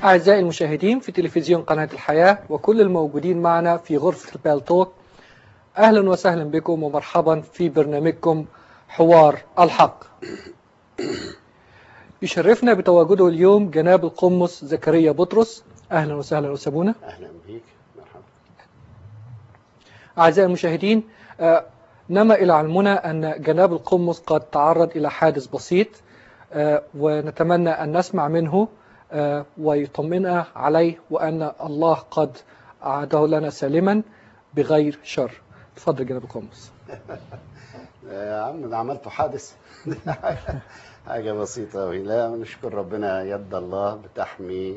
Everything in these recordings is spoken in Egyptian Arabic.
أعزائي المشاهدين في تلفزيون قناة الحياة وكل الموجودين معنا في غرفة البال توك أهلا وسهلا بكم ومرحبا في برنامجكم حوار الحق يشرفنا بتواجده اليوم جناب القمص زكريا بطرس أهلا وسهلا أسابونا اهلا بيك مرحبا أعزائي المشاهدين آه، نما إلى علمنا أن جناب القمص قد تعرض إلى حادث بسيط آه، ونتمنى أن نسمع منه آه، ويطمئنا عليه وأن الله قد أعاده لنا سالما بغير شر تفضل جناب القمص يا عم ده عملته حادث حاجة بسيطة أوي لا نشكر ربنا يد الله بتحمي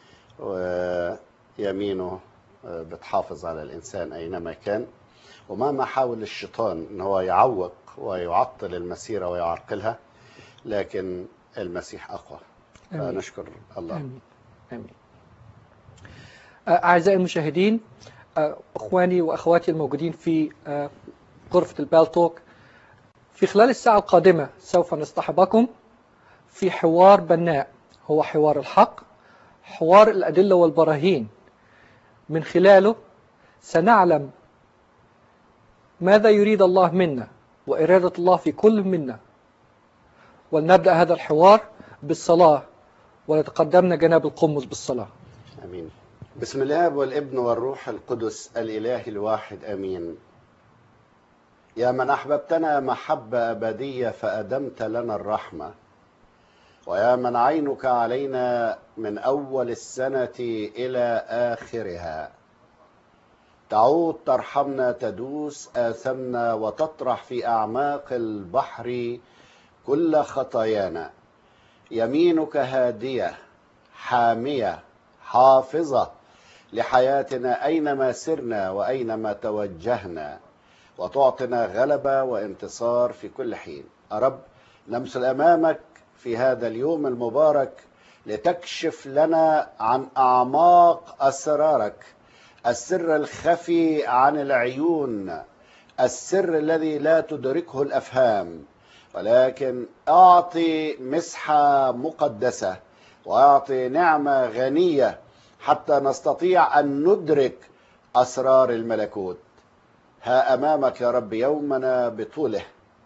ويمينه بتحافظ على الإنسان أينما كان ومهما حاول الشيطان أن هو يعوق ويعطل المسيرة ويعرقلها لكن المسيح أقوى آمين. فنشكر الله آمين آمين آه، أعزائي المشاهدين آه، أخواني وأخواتي الموجودين في آه، غرفة البالتوك في خلال الساعة القادمة سوف نصطحبكم في حوار بناء هو حوار الحق حوار الأدلة والبراهين من خلاله سنعلم ماذا يريد الله منا وإرادة الله في كل منا ولنبدأ هذا الحوار بالصلاة ولتقدمنا جناب القمص بالصلاة امين بسم الله والابن والروح القدس الاله الواحد امين يا من احببتنا محبه ابديه فادمت لنا الرحمه ويا من عينك علينا من اول السنه الى اخرها تعود ترحمنا تدوس اثمنا وتطرح في اعماق البحر كل خطايانا يمينك هاديه حاميه حافظه لحياتنا اينما سرنا واينما توجهنا وتعطنا غلبه وانتصار في كل حين رب نمثل امامك في هذا اليوم المبارك لتكشف لنا عن اعماق اسرارك السر الخفي عن العيون السر الذي لا تدركه الافهام ولكن اعطي مسحه مقدسه واعطي نعمه غنيه حتى نستطيع ان ندرك اسرار الملكوت ها امامك يا رب يومنا بطوله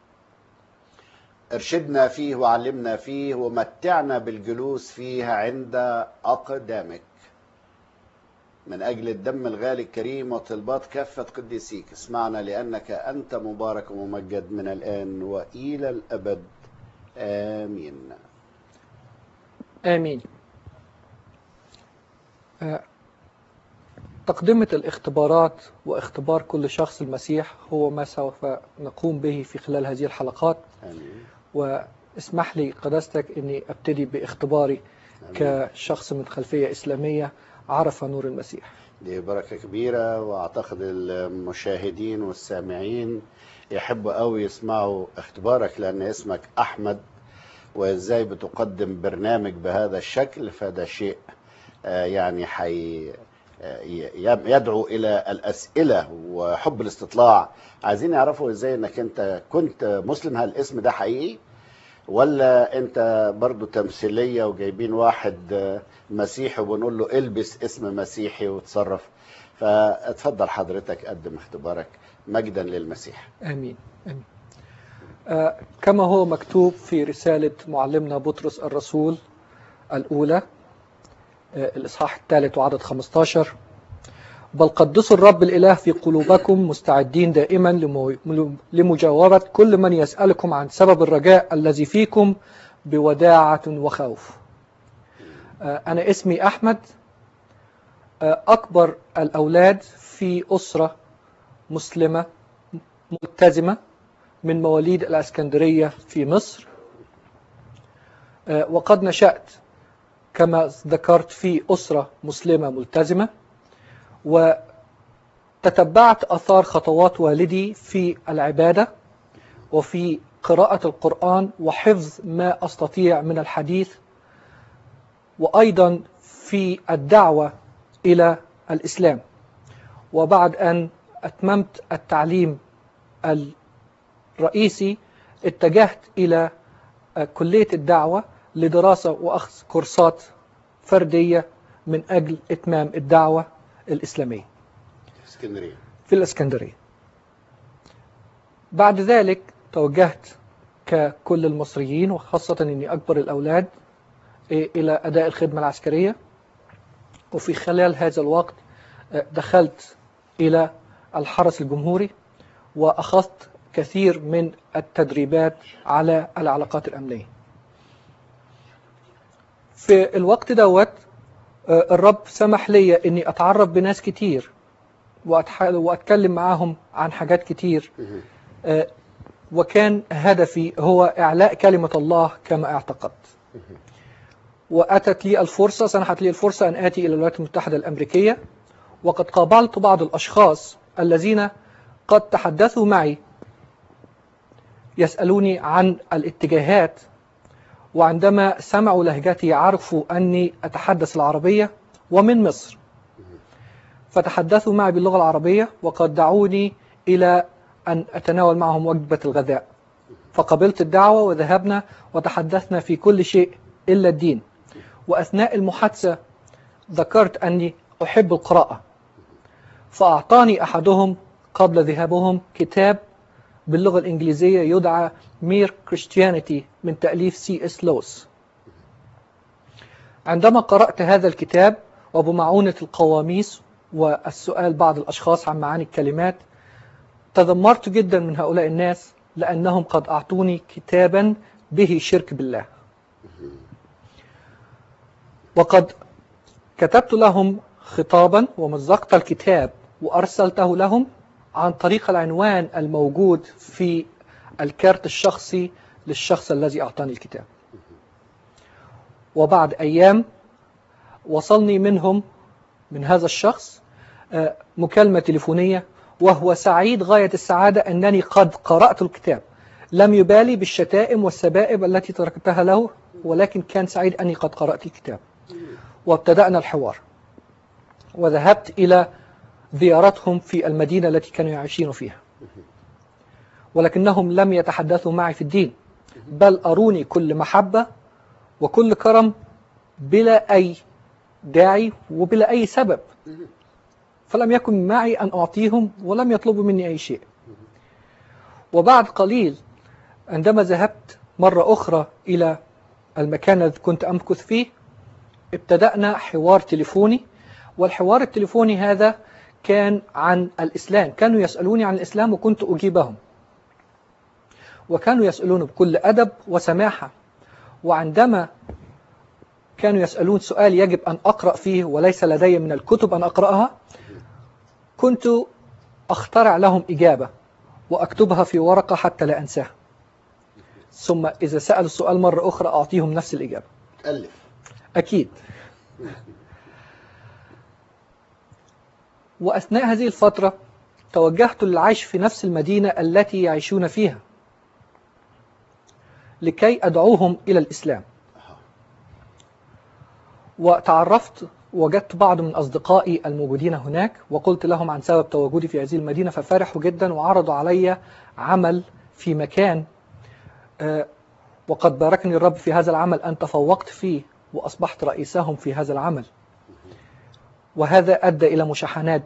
ارشدنا فيه وعلمنا فيه ومتعنا بالجلوس فيه عند اقدامك من اجل الدم الغالي الكريم وطلبات كافه قديسيك اسمعنا لانك انت مبارك وممجد من الان والى الابد امين آمين آه، تقدمة الاختبارات واختبار كل شخص المسيح هو ما سوف نقوم به في خلال هذه الحلقات امين واسمح لي قداستك أني أبتدي باختباري آمين. كشخص من خلفية إسلامية عرف نور المسيح دي بركة كبيرة واعتقد المشاهدين والسامعين يحبوا قوي يسمعوا اختبارك لان اسمك احمد وازاي بتقدم برنامج بهذا الشكل فده شيء آه، يعني حي آه، ي- يدعو الى الاسئله وحب الاستطلاع عايزين يعرفوا ازاي انك انت كنت مسلم هل الاسم ده حقيقي ولا انت برضو تمثيليه وجايبين واحد آه، مسيحي وبنقول له البس اسم مسيحي وتصرف فاتفضل حضرتك قدم اختبارك مجدا للمسيح آمين آمين آه، كما هو مكتوب في رسالة معلمنا بطرس الرسول الأولى آه، الإصحاح الثالث وعدد 15 بل قدسوا الرب الإله في قلوبكم مستعدين دائما لمو- لمجاوبة كل من يسألكم عن سبب الرجاء الذي فيكم بوداعة وخوف آه، أنا اسمي أحمد آه، أكبر الأولاد في أسرة مسلمة ملتزمة من مواليد الأسكندرية في مصر آه، وقد نشأت كما ذكرت في أسرة مسلمة ملتزمة وتتبعت أثار خطوات والدي في العبادة وفي قراءة القرآن وحفظ ما أستطيع من الحديث وأيضا في الدعوة إلى الإسلام وبعد أن أتممت التعليم الرئيسي اتجهت إلى كلية الدعوة لدراسة وأخذ كورسات فردية من أجل إتمام الدعوة الإسلامية اسكندريه في الإسكندرية بعد ذلك توجهت ككل المصريين وخاصة أني أكبر الأولاد إيه، إلى أداء الخدمة العسكرية وفي خلال هذا الوقت آه، دخلت إلى الحرس الجمهوري وأخذت كثير من التدريبات على العلاقات الأمنية في الوقت دوت آه، الرب سمح لي أني أتعرف بناس كتير وأتح- وأتكلم معاهم عن حاجات كتير مهم. آه، وكان هدفي هو إعلاء كلمة الله كما اعتقدت وأتت لي الفرصة سنحت لي الفرصة أن آتي إلى الولايات المتحدة الأمريكية وقد قابلت بعض الأشخاص الذين قد تحدثوا معي يسألوني عن الاتجاهات وعندما سمعوا لهجتي عرفوا أني أتحدث العربية ومن مصر فتحدثوا معي باللغة العربية وقد دعوني إلى أن أتناول معهم وجبة الغذاء فقبلت الدعوة وذهبنا وتحدثنا في كل شيء إلا الدين وأثناء المحادثة ذكرت أني أحب القراءة فأعطاني أحدهم قبل ذهابهم كتاب باللغة الإنجليزية يدعى مير كريستيانيتي من تأليف سي اس لوس عندما قرأت هذا الكتاب وبمعونة القواميس والسؤال بعض الأشخاص عن معاني الكلمات تذمرت جدا من هؤلاء الناس لأنهم قد أعطوني كتابا به شرك بالله وقد كتبت لهم خطابا ومزقت الكتاب وأرسلته لهم عن طريق العنوان الموجود في الكارت الشخصي للشخص الذي أعطاني الكتاب وبعد أيام وصلني منهم من هذا الشخص آه، مكالمة تليفونية وهو سعيد غاية السعادة أنني قد قرأت الكتاب لم يبالي بالشتائم والسبائب التي تركتها له ولكن كان سعيد أني قد قرأت الكتاب وابتدأنا الحوار وذهبت إلى زيارتهم في المدينة التي كانوا يعيشون فيها ولكنهم لم يتحدثوا معي في الدين بل أروني كل محبة وكل كرم بلا أي داعي وبلا أي سبب فلم يكن معي أن أعطيهم ولم يطلبوا مني أي شيء وبعد قليل عندما ذهبت مرة أخرى إلى المكان الذي كنت أمكث فيه ابتدأنا حوار تليفوني والحوار التليفوني هذا كان عن الإسلام كانوا يسألوني عن الإسلام وكنت أجيبهم وكانوا يسألون بكل أدب وسماحة وعندما كانوا يسألون سؤال يجب أن أقرأ فيه وليس لدي من الكتب أن أقرأها كنت أخترع لهم إجابة وأكتبها في ورقة حتى لا أنساها ثم إذا سألوا السؤال مرة أخرى أعطيهم نفس الإجابة تألف أكيد وأثناء هذه الفترة توجهت للعيش في نفس المدينة التي يعيشون فيها لكي أدعوهم إلى الإسلام وتعرفت وجدت بعض من أصدقائي الموجودين هناك وقلت لهم عن سبب تواجدي في هذه المدينة ففرحوا جدا وعرضوا علي عمل في مكان آه، وقد باركني الرب في هذا العمل أن تفوقت فيه وأصبحت رئيسهم في هذا العمل وهذا أدى إلى مشاحنات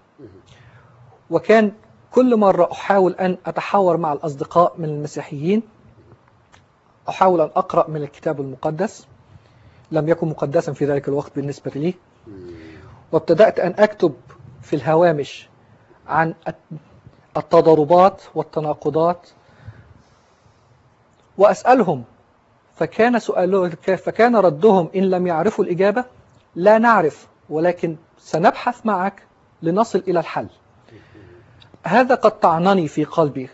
وكان كل مرة أحاول أن أتحاور مع الأصدقاء من المسيحيين أحاول أن أقرأ من الكتاب المقدس لم يكن مقدسا في ذلك الوقت بالنسبة لي وابتدأت أن أكتب في الهوامش عن التضاربات والتناقضات وأسألهم فكان سؤاله فكان ردهم إن لم يعرفوا الإجابة لا نعرف ولكن سنبحث معك لنصل إلى الحل هذا قد طعنني في قلبي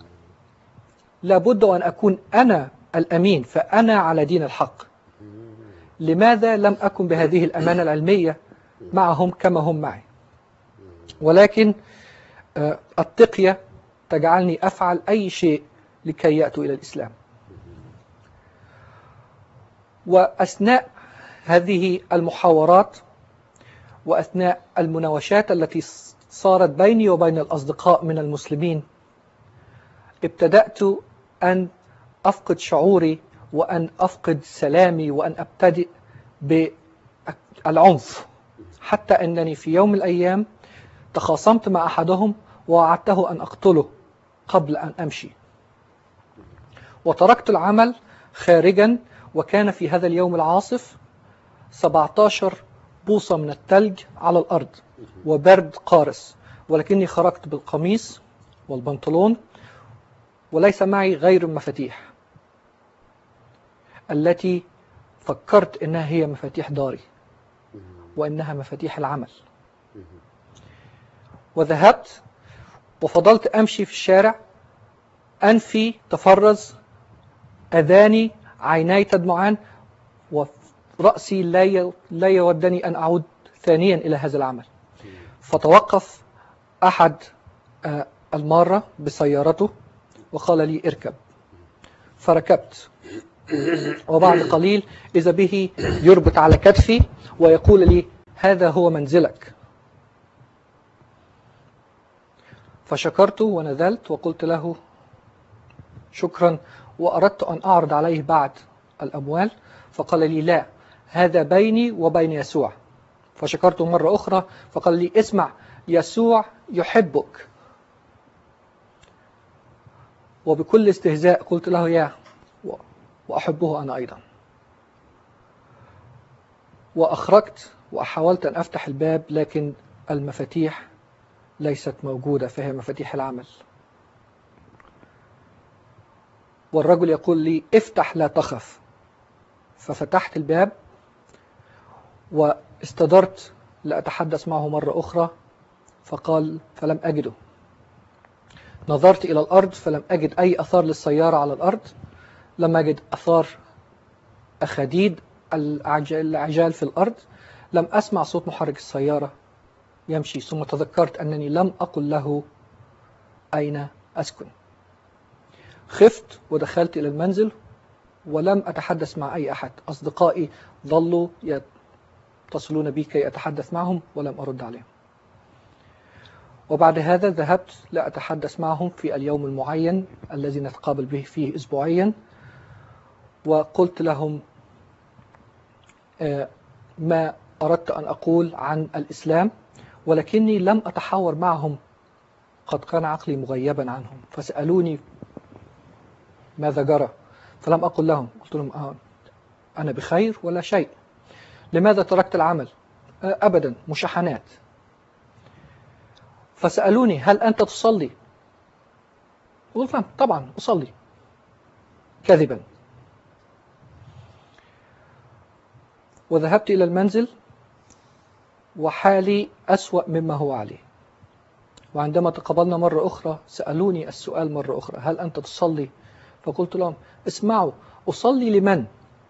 لابد أن أكون أنا الأمين فأنا على دين الحق لماذا لم أكن بهذه الأمانة العلمية معهم كما هم معي ولكن آه، التقية تجعلني أفعل أي شيء لكي يأتوا إلى الإسلام وأثناء هذه المحاورات وأثناء المناوشات التي صارت بيني وبين الأصدقاء من المسلمين ابتدأت أن أفقد شعوري وأن أفقد سلامي وأن أبتدئ العنف حتى أنني في يوم من الأيام تخاصمت مع أحدهم ووعدته أن أقتله قبل أن أمشي وتركت العمل خارجا وكان في هذا اليوم العاصف 17 بوصة من الثلج على الأرض وبرد قارس ولكني خرجت بالقميص والبنطلون وليس معي غير المفاتيح التي فكرت انها هي مفاتيح داري وانها مفاتيح العمل وذهبت وفضلت امشي في الشارع انفي تفرز اذاني عيناي تدمعان وراسي لا ي- لا يودني ان اعود ثانيا الى هذا العمل فتوقف احد آه، الماره بسيارته وقال لي اركب فركبت وبعد قليل إذا به يربط على كتفي ويقول لي هذا هو منزلك فشكرته ونزلت وقلت له شكرا وأردت أن أعرض عليه بعد الأموال فقال لي لا هذا بيني وبين يسوع فشكرته مرة أخرى فقال لي اسمع يسوع يحبك وبكل استهزاء قلت له يا وأحبه أنا أيضا وأخرجت وحاولت أن أفتح الباب لكن المفاتيح ليست موجودة فهي مفاتيح العمل والرجل يقول لي افتح لا تخف ففتحت الباب واستدرت لأتحدث معه مرة أخرى فقال فلم أجده نظرت إلى الأرض فلم أجد أي أثار للسيارة على الأرض لم أجد أثار أخاديد العج- العجال في الأرض لم أسمع صوت محرك السيارة يمشي ثم تذكرت أنني لم أقل له أين أسكن خفت ودخلت إلى المنزل ولم أتحدث مع أي أحد أصدقائي ظلوا يتصلون بي كي أتحدث معهم ولم أرد عليهم وبعد هذا ذهبت لأتحدث معهم في اليوم المعين الذي نتقابل به فيه أسبوعيا وقلت لهم آه، ما أردت أن أقول عن الإسلام ولكني لم أتحاور معهم قد كان عقلي مغيبا عنهم فسألوني ماذا جرى فلم أقل لهم قلت لهم آه أنا بخير ولا شيء لماذا تركت العمل آه أبدا مشاحنات فسألوني هل أنت تصلي قلت لهم طبعا أصلي كذبا وذهبت إلى المنزل وحالي أسوأ مما هو عليه وعندما تقابلنا مرة أخرى سألوني السؤال مرة أخرى هل أنت تصلي فقلت لهم اسمعوا أصلي لمن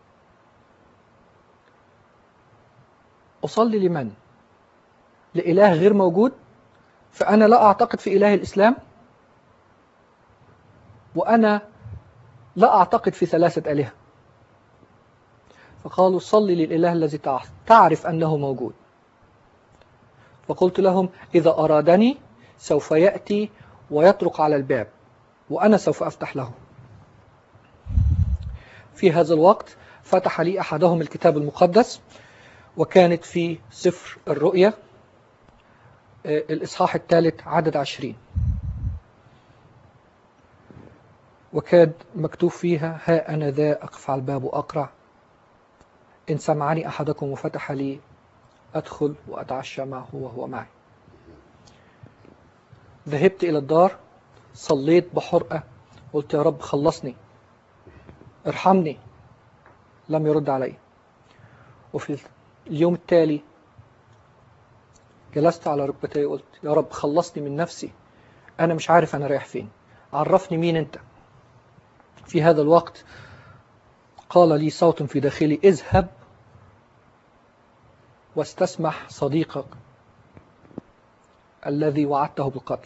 أصلي لمن لإله غير موجود فأنا لا أعتقد في إله الإسلام وأنا لا أعتقد في ثلاثة آلهة فقالوا صلي للإله الذي تع- تعرف أنه موجود فقلت لهم إذا أرادني سوف يأتي ويطرق على الباب وأنا سوف أفتح له في هذا الوقت فتح لي أحدهم الكتاب المقدس وكانت في سفر الرؤيا آه، الإصحاح الثالث عدد عشرين وكان مكتوب فيها ها أنا ذا أقف على الباب وأقرع إن سمعني أحدكم وفتح لي أدخل وأتعشى معه وهو معي ذهبت إلى الدار صليت بحرقة قلت يا رب خلصني ارحمني لم يرد علي وفي اليوم التالي جلست على ركبتي وقلت يا رب خلصني من نفسي أنا مش عارف أنا رايح فين عرفني مين أنت في هذا الوقت قال لي صوت في داخلي اذهب واستسمح صديقك الذي وعدته بالقتل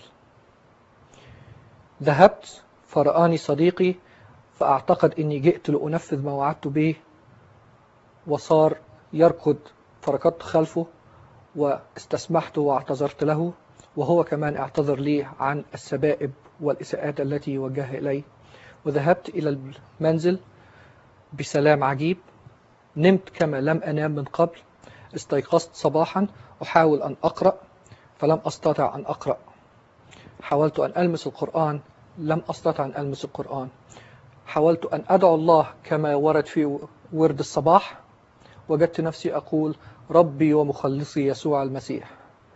ذهبت فرآني صديقي فأعتقد أني جئت لأنفذ ما وعدت به وصار يركض فركضت خلفه واستسمحت واعتذرت له وهو كمان اعتذر لي عن السبائب والإساءات التي وجهها إلي وذهبت إلى المنزل بسلام عجيب نمت كما لم أنام من قبل استيقظت صباحا أحاول أن أقرأ فلم أستطع أن أقرأ حاولت أن ألمس القرآن لم أستطع أن ألمس القرآن حاولت أن أدعو الله كما ورد في ورد الصباح وجدت نفسي أقول ربي ومخلصي يسوع المسيح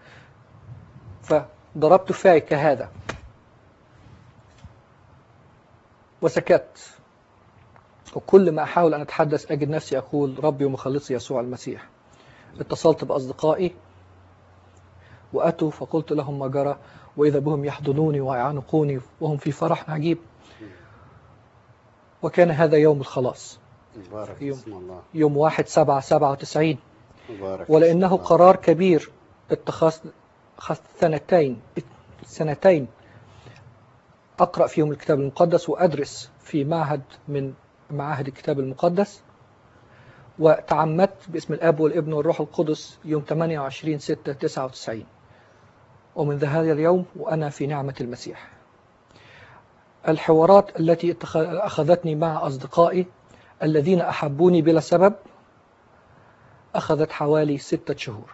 فضربت فاي كهذا وسكت وكل ما أحاول أن أتحدث أجد نفسي أقول ربي ومخلصي يسوع المسيح اتصلت بأصدقائي وأتوا فقلت لهم ما جرى وإذا بهم يحضنوني ويعانقوني وهم في فرح عجيب وكان هذا يوم الخلاص مبارك يوم. اسم الله يوم واحد سبعة سبعة وتسعين مبارك ولأنه اسم الله. قرار كبير اتخذت أخذت سنتين سنتين أقرأ فيهم الكتاب المقدس وأدرس في معهد من معاهد الكتاب المقدس وتعمدت باسم الأب والابن والروح القدس يوم 28 6 99 ومن هذا اليوم وأنا في نعمة المسيح الحوارات التي اتخ- أخذتني مع أصدقائي الذين أحبوني بلا سبب أخذت حوالي ستة شهور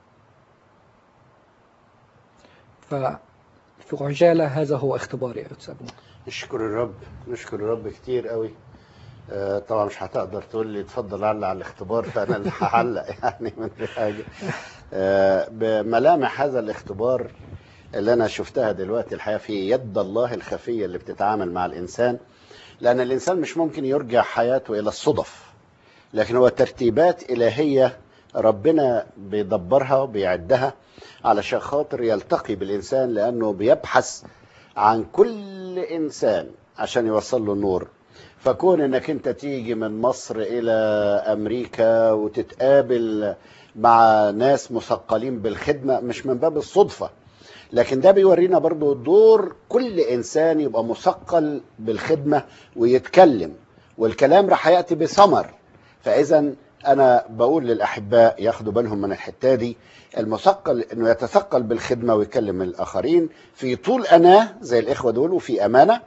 ففي عجالة هذا هو اختباري يا أستاذ منى. نشكر الرب نشكر الرب كتير قوي آه، طبعا مش هتقدر تقول لي اتفضل علق على الاختبار فانا اللي هعلق يعني من غير حاجه آه، بملامح هذا الاختبار اللي انا شفتها دلوقتي الحقيقه في يد الله الخفيه اللي بتتعامل مع الانسان لان الانسان مش ممكن يرجع حياته الى الصدف لكن هو ترتيبات الهيه ربنا بيدبرها وبيعدها علشان خاطر يلتقي بالانسان لانه بيبحث عن كل انسان عشان يوصل له النور فكون انك انت تيجي من مصر الى امريكا وتتقابل مع ناس مثقلين بالخدمه مش من باب الصدفه لكن ده بيورينا برضو دور كل انسان يبقى مثقل بالخدمه ويتكلم والكلام راح ياتي بثمر فاذا انا بقول للاحباء ياخدوا بالهم من الحته دي المثقل انه يتثقل بالخدمه ويكلم الاخرين في طول اناه زي الاخوه دول وفي امانه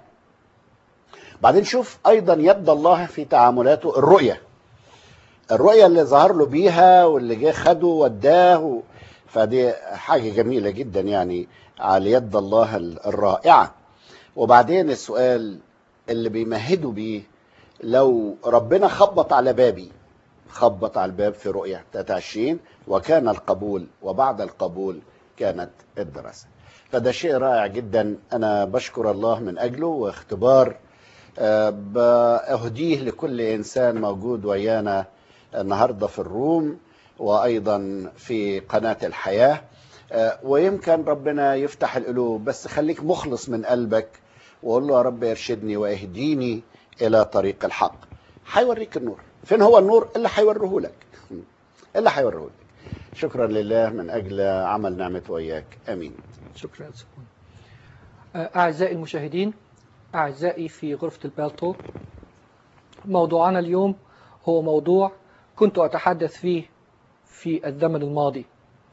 بعدين شوف ايضا يد الله في تعاملاته الرؤيه الرؤيه اللي ظهر له بيها واللي جه خده وداه و... فدي حاجه جميله جدا يعني على يد الله الرائعه وبعدين السؤال اللي بيمهدوا بيه لو ربنا خبط على بابي خبط على الباب في رؤية 23 وكان القبول وبعد القبول كانت الدراسة فده شيء رائع جدا أنا بشكر الله من أجله واختبار آه، بأهديه لكل إنسان موجود ويانا النهاردة في الروم وأيضا في قناة الحياة آه، ويمكن ربنا يفتح القلوب بس خليك مخلص من قلبك وقول له يا رب ارشدني واهديني إلى طريق الحق هيوريك النور فين هو النور اللي هيوريه لك اللي هيوريه لك شكرا لله من أجل عمل نعمته وإياك آمين شكرا أستاذ منى. أعزائي المشاهدين أعزائي في غرفة البالتو موضوعنا اليوم هو موضوع كنت أتحدث فيه في الزمن الماضي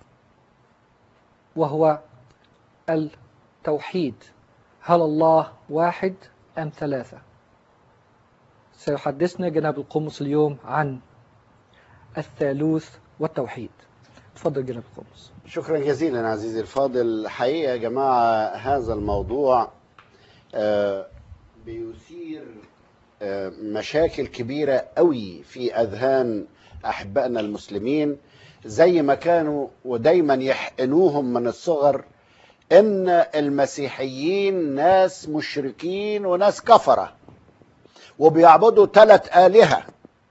وهو التوحيد هل الله واحد أم ثلاثة سيحدثنا جناب القمص اليوم عن الثالوث والتوحيد تفضل جناب القمص شكرا جزيلا عزيزي الفاضل حقيقة يا جماعة هذا الموضوع آه، بيثير آه، مشاكل كبيرة قوي في أذهان أحبائنا المسلمين زي ما كانوا ودايما يحقنوهم من الصغر إن المسيحيين ناس مشركين وناس كفرة وبيعبدوا ثلاث آلهة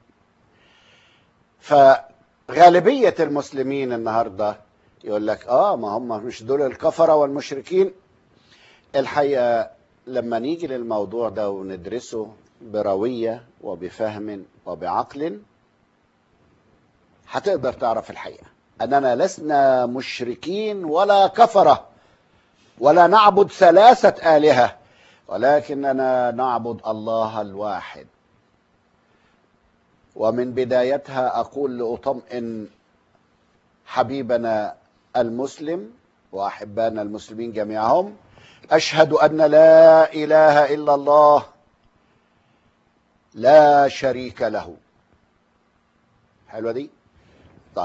فغالبية المسلمين النهاردة يقول لك اه ما هم مش دول الكفرة والمشركين الحقيقة لما نيجي للموضوع ده وندرسه بروية وبفهم وبعقل هتقدر تعرف الحقيقة أننا لسنا مشركين ولا كفرة ولا نعبد ثلاثة آلهة ولكننا نعبد الله الواحد ومن بدايتها أقول لأطمئن حبيبنا المسلم وأحبانا المسلمين جميعهم أشهد أن لا إله إلا الله لا شريك له حلوة دي طيب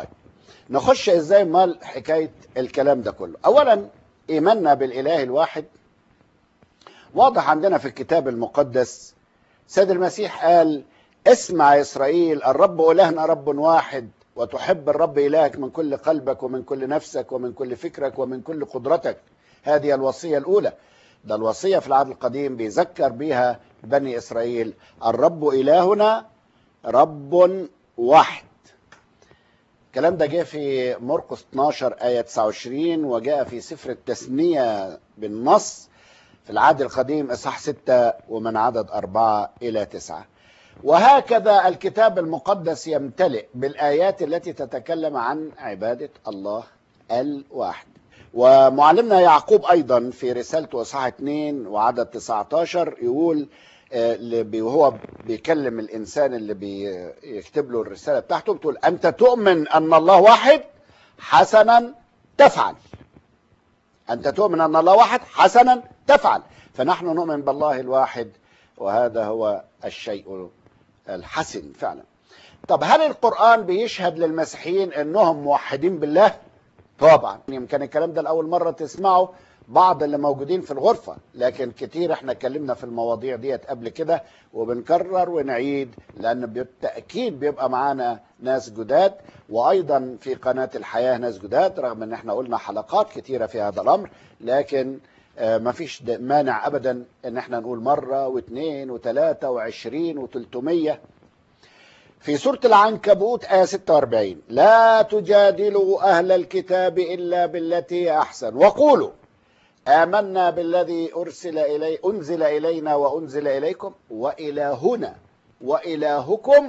نخش ازاي مال حكايه الكلام ده كله اولا ايماننا بالاله الواحد واضح عندنا في الكتاب المقدس سيد المسيح قال اسمع يا اسرائيل الرب الهنا رب واحد وتحب الرب الهك من كل قلبك ومن كل نفسك ومن كل فكرك ومن كل قدرتك هذه الوصيه الاولى ده الوصيه في العهد القديم بيذكر بها بني اسرائيل الرب الهنا رب واحد الكلام ده جاء في مرقس 12 آية 29 وجاء في سفر التثنية بالنص في العهد القديم إصحاح 6 ومن عدد أربعة إلى تسعة وهكذا الكتاب المقدس يمتلئ بالآيات التي تتكلم عن عبادة الله الواحد ومعلمنا يعقوب أيضا في رسالته إصحاح 2 وعدد 19 يقول وهو بيكلم الانسان اللي بيكتب له الرساله بتاعته بتقول انت تؤمن ان الله واحد حسنا تفعل انت تؤمن ان الله واحد حسنا تفعل فنحن نؤمن بالله الواحد وهذا هو الشيء الحسن فعلا طب هل القران بيشهد للمسيحيين انهم موحدين بالله طبعا يمكن الكلام ده لاول مره تسمعه بعض اللي موجودين في الغرفة لكن كتير احنا اتكلمنا في المواضيع ديت قبل كده وبنكرر ونعيد لان بالتأكيد بيبقى معانا ناس جداد وايضا في قناة الحياة ناس جداد رغم ان احنا قلنا حلقات كتيرة في هذا الامر لكن ما فيش مانع ابدا ان احنا نقول مرة واثنين وثلاثة وعشرين وثلثمية في سورة العنكبوت آية 46 لا تجادلوا أهل الكتاب إلا بالتي هي أحسن وقولوا آمنا بالذي أرسل إلي أنزل إلينا وأنزل إليكم وإلهنا وإلهكم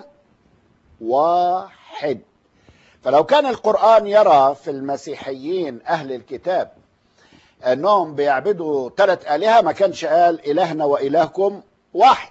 واحد فلو كان القرآن يرى في المسيحيين أهل الكتاب أنهم بيعبدوا ثلاث آلهة ما كانش قال إلهنا وإلهكم واحد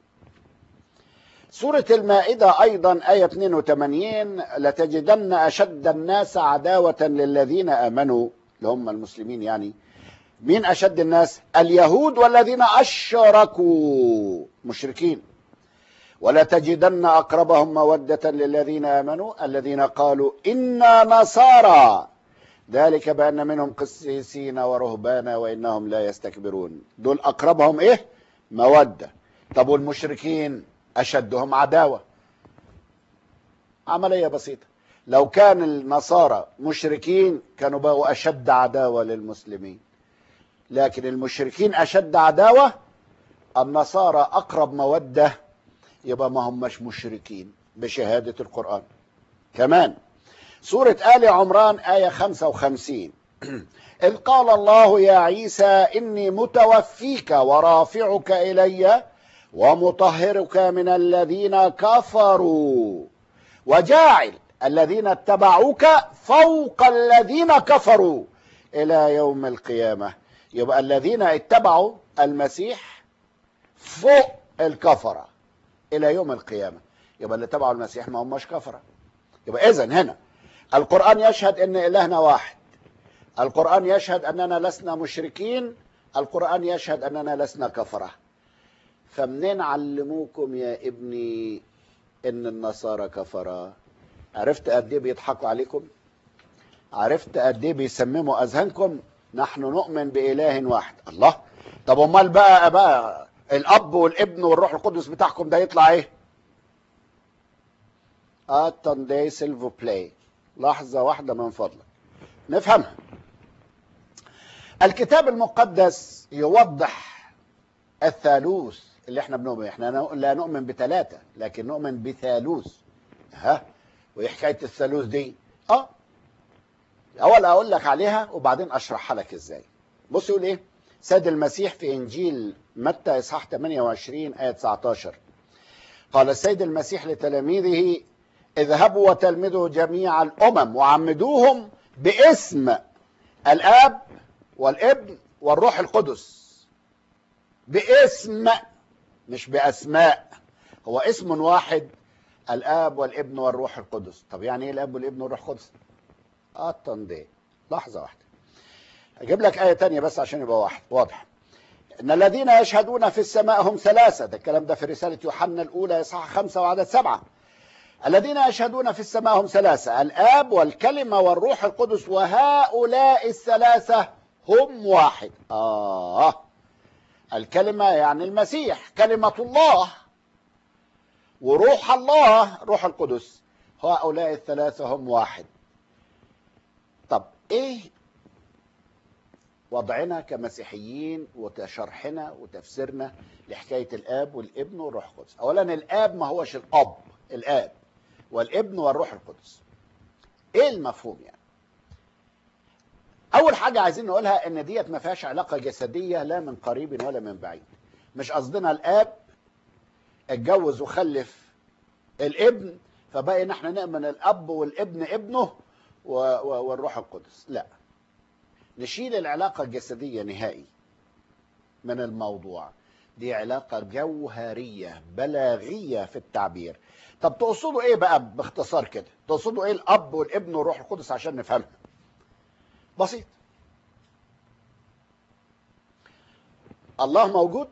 سورة المائدة أيضا آية 82 لتجدن أشد الناس عداوة للذين آمنوا اللي هم المسلمين يعني مين أشد الناس اليهود والذين أشركوا مشركين ولا تجدن أقربهم مودة للذين آمنوا الذين قالوا إنا نصارى ذلك بأن منهم قسيسين ورهبانا وإنهم لا يستكبرون دول أقربهم إيه مودة طب والمشركين أشدهم عداوة عملية بسيطة لو كان النصارى مشركين كانوا بقوا أشد عداوة للمسلمين لكن المشركين أشد عداوة النصارى أقرب مودة يبقى ما همش مشركين بشهادة القرآن كمان سورة آل عمران آية 55 إذ قال الله يا عيسى إني متوفيك ورافعك إلي ومطهرك من الذين كفروا وجاعل الذين اتبعوك فوق الذين كفروا إلى يوم القيامة يبقى الذين اتبعوا المسيح فوق الكفرة إلى يوم القيامة يبقى اللي اتبعوا المسيح ما هماش كفرة يبقى إذن هنا القرآن يشهد أن إلهنا واحد القرآن يشهد أننا لسنا مشركين القرآن يشهد أننا لسنا كفرة فمنين علموكم يا ابني ان النصارى كفرة عرفت قد ايه بيضحكوا عليكم عرفت قد ايه بيسمموا اذهانكم نحن نؤمن باله واحد الله طب امال بقى بقى الاب والابن والروح القدس بتاعكم ده يطلع ايه اتندي سيلفو بلاي لحظة واحدة من فضلك نفهمها الكتاب المقدس يوضح الثالوث اللي احنا بنؤمن احنا لا نؤمن بثلاثة لكن نؤمن بثالوث ها وايه حكاية الثالوث دي اه اول اقول لك عليها وبعدين اشرحها لك ازاي بص يقول ايه سيد المسيح في انجيل متى اصحاح 28 ايه 19 قال السيد المسيح لتلاميذه اذهبوا وتلمذوا جميع الامم وعمدوهم باسم الاب والابن والروح القدس باسم مش باسماء هو اسم واحد الاب والابن والروح القدس طب يعني ايه الاب والابن والروح القدس التنضيح لحظه واحده اجيب لك ايه تانية بس عشان يبقى واحد واضح ان الذين يشهدون في السماء هم ثلاثه ده الكلام ده في رساله يوحنا الاولى اصحاح خمسة وعدد سبعة الذين يشهدون في السماء هم ثلاثة الآب والكلمة والروح القدس وهؤلاء الثلاثة هم واحد آه الكلمة يعني المسيح كلمة الله وروح الله روح القدس هؤلاء الثلاثة هم واحد طب ايه وضعنا كمسيحيين وشرحنا وتفسيرنا لحكاية الآب والابن والروح القدس أولا الآب ما هوش الأب الآب والابن والروح القدس ايه المفهوم يعني اول حاجه عايزين نقولها ان ديت ما فيهاش علاقه جسديه لا من قريب ولا من بعيد مش قصدنا الاب اتجوز وخلف الابن فبقى ان احنا نؤمن الاب والابن ابنه و- و- والروح القدس لا نشيل العلاقه الجسديه نهائي من الموضوع دي علاقه جوهريه بلاغيه في التعبير طب تقصدوا ايه بقى باختصار كده تقصدوا ايه الاب والابن والروح القدس عشان نفهمها بسيط الله موجود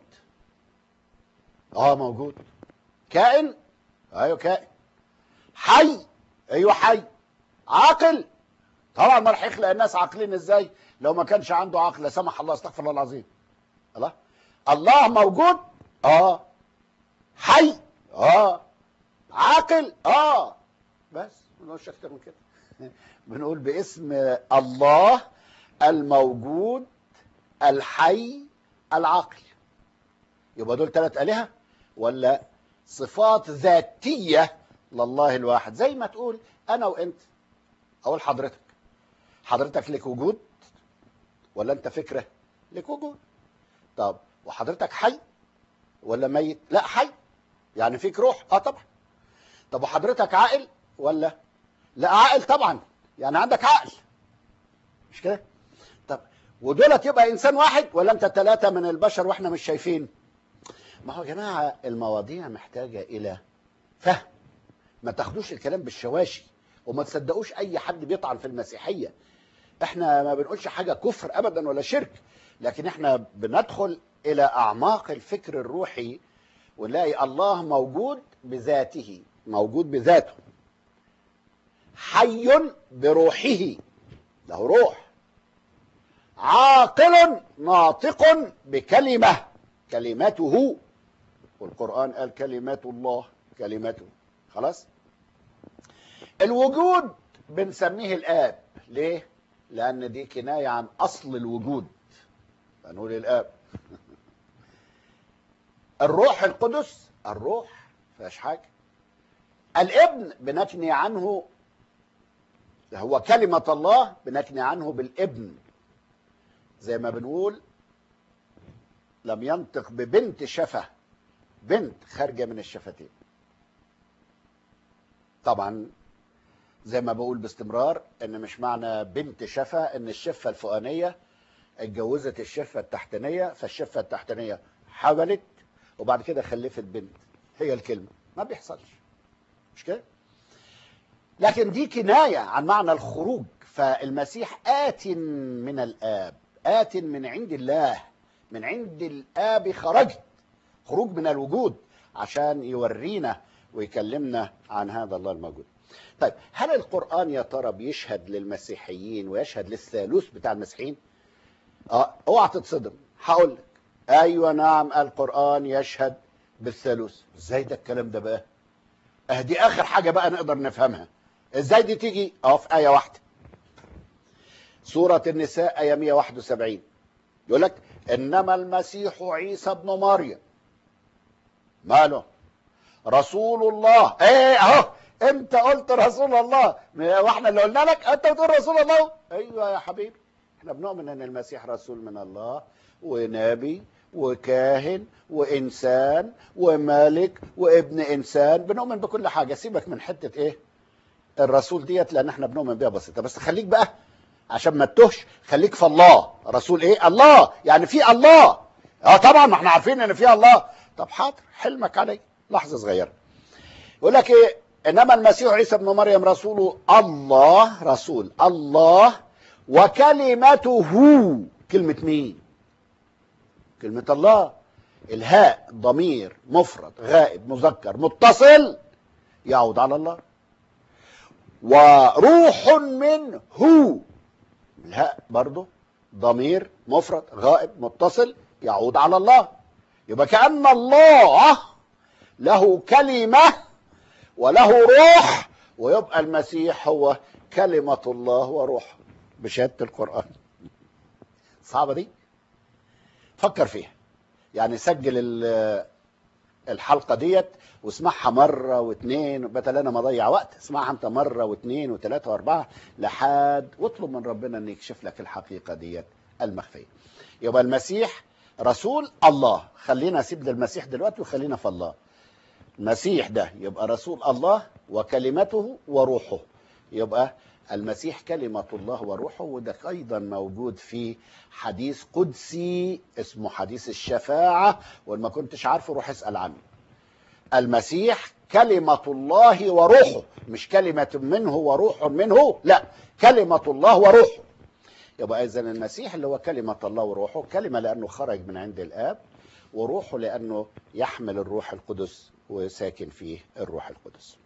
اه موجود كائن ايوه كائن حي ايوه حي عاقل طبعا ما راح يخلق الناس عاقلين ازاي لو ما كانش عنده عقل لا سمح الله استغفر الله العظيم الله الله موجود اه حي اه عاقل اه بس ما نقولش اكتر من كده بنقول باسم الله الموجود الحي العاقل يبقى دول ثلاث آلهة ولا صفات ذاتية لله الواحد زي ما تقول أنا وأنت أقول حضرتك حضرتك لك وجود ولا أنت فكرة لك وجود طب وحضرتك حي ولا ميت لا حي يعني فيك روح اه طبعا طب وحضرتك عاقل ولا لا عاقل طبعا يعني عندك عقل مش كده طب ودولت يبقى انسان واحد ولا انت ثلاثه من البشر واحنا مش شايفين ما هو يا جماعه المواضيع محتاجه الى فهم ما تاخدوش الكلام بالشواشي وما تصدقوش اي حد بيطعن في المسيحيه احنا ما بنقولش حاجه كفر ابدا ولا شرك لكن احنا بندخل الى اعماق الفكر الروحي ونلاقي الله موجود بذاته موجود بذاته حي بروحه له روح عاقل ناطق بكلمة كلمته والقرآن قال كلمات الله كلمته خلاص الوجود بنسميه الآب ليه لأن دي كناية عن أصل الوجود فنقول الآب الروح القدس الروح فيهاش حاجة الابن بنكني عنه هو كلمة الله بنكني عنه بالابن زي ما بنقول لم ينطق ببنت شفة بنت خارجة من الشفتين طبعا زي ما بقول باستمرار ان مش معنى بنت شفة ان الشفة الفوقانية اتجوزت الشفة التحتانية فالشفة التحتانية حملت وبعد كده خلفت بنت هي الكلمة ما بيحصلش مش كده لكن دي كناية عن معنى الخروج فالمسيح آت من الآب آت من عند الله من عند الآب خرجت خروج من الوجود عشان يورينا ويكلمنا عن هذا الله الموجود طيب هل القرآن يا ترى بيشهد للمسيحيين ويشهد للثالوث بتاع المسيحيين اه اوعى تتصدم هقول لك ايوه نعم القرآن يشهد بالثالوث ازاي ده الكلام ده بقى اه دي اخر حاجة بقى نقدر نفهمها ازاي دي تيجي اه في آية واحدة سورة النساء آية 171 يقول لك إنما المسيح عيسى ابن مريم ماله رسول الله ايه اهو انت قلت رسول الله واحنا اللي قلنا لك انت بتقول رسول الله ايوه يا حبيبي احنا بنؤمن ان المسيح رسول من الله ونبي وكاهن وانسان وملك وابن انسان بنؤمن بكل حاجه سيبك من حته ايه الرسول ديت لان احنا بنؤمن بيها بسيطه بس خليك بقى عشان ما تتوهش خليك في الله رسول ايه الله يعني في الله اه طبعا ما احنا عارفين ان في الله طب حاضر حلمك علي لحظه صغيره يقول لك ايه انما المسيح عيسى ابن مريم رسول الله رسول الله وكلمته كلمه مين كلمه الله الهاء ضمير مفرد غائب مذكر متصل يعود على الله وروح منه الهاء برضه ضمير مفرد غائب متصل يعود على الله يبقى كأن الله له كلمة وله روح ويبقى المسيح هو كلمة الله وروحه بشهادة القرآن صعبة دي فكر فيها يعني سجل ال- الحلقة ديت واسمعها مرة واثنين بدل انا ما اضيع وقت اسمعها انت مرة واثنين وثلاثة واربعة لحد واطلب من ربنا ان يكشف لك الحقيقة ديت المخفية يبقى المسيح رسول الله خلينا اسيب للمسيح دلوقتي وخلينا في الله المسيح ده يبقى رسول الله وكلمته وروحه يبقى المسيح كلمة الله وروحه وده أيضا موجود في حديث قدسي اسمه حديث الشفاعة وما كنتش عارفه روح اسأل عنه المسيح كلمة الله وروحه مش كلمة منه وروح منه لا كلمة الله وروحه يبقى إذا المسيح اللي هو كلمة الله وروحه كلمة لأنه خرج من عند الآب وروحه لأنه يحمل الروح القدس وساكن فيه الروح القدس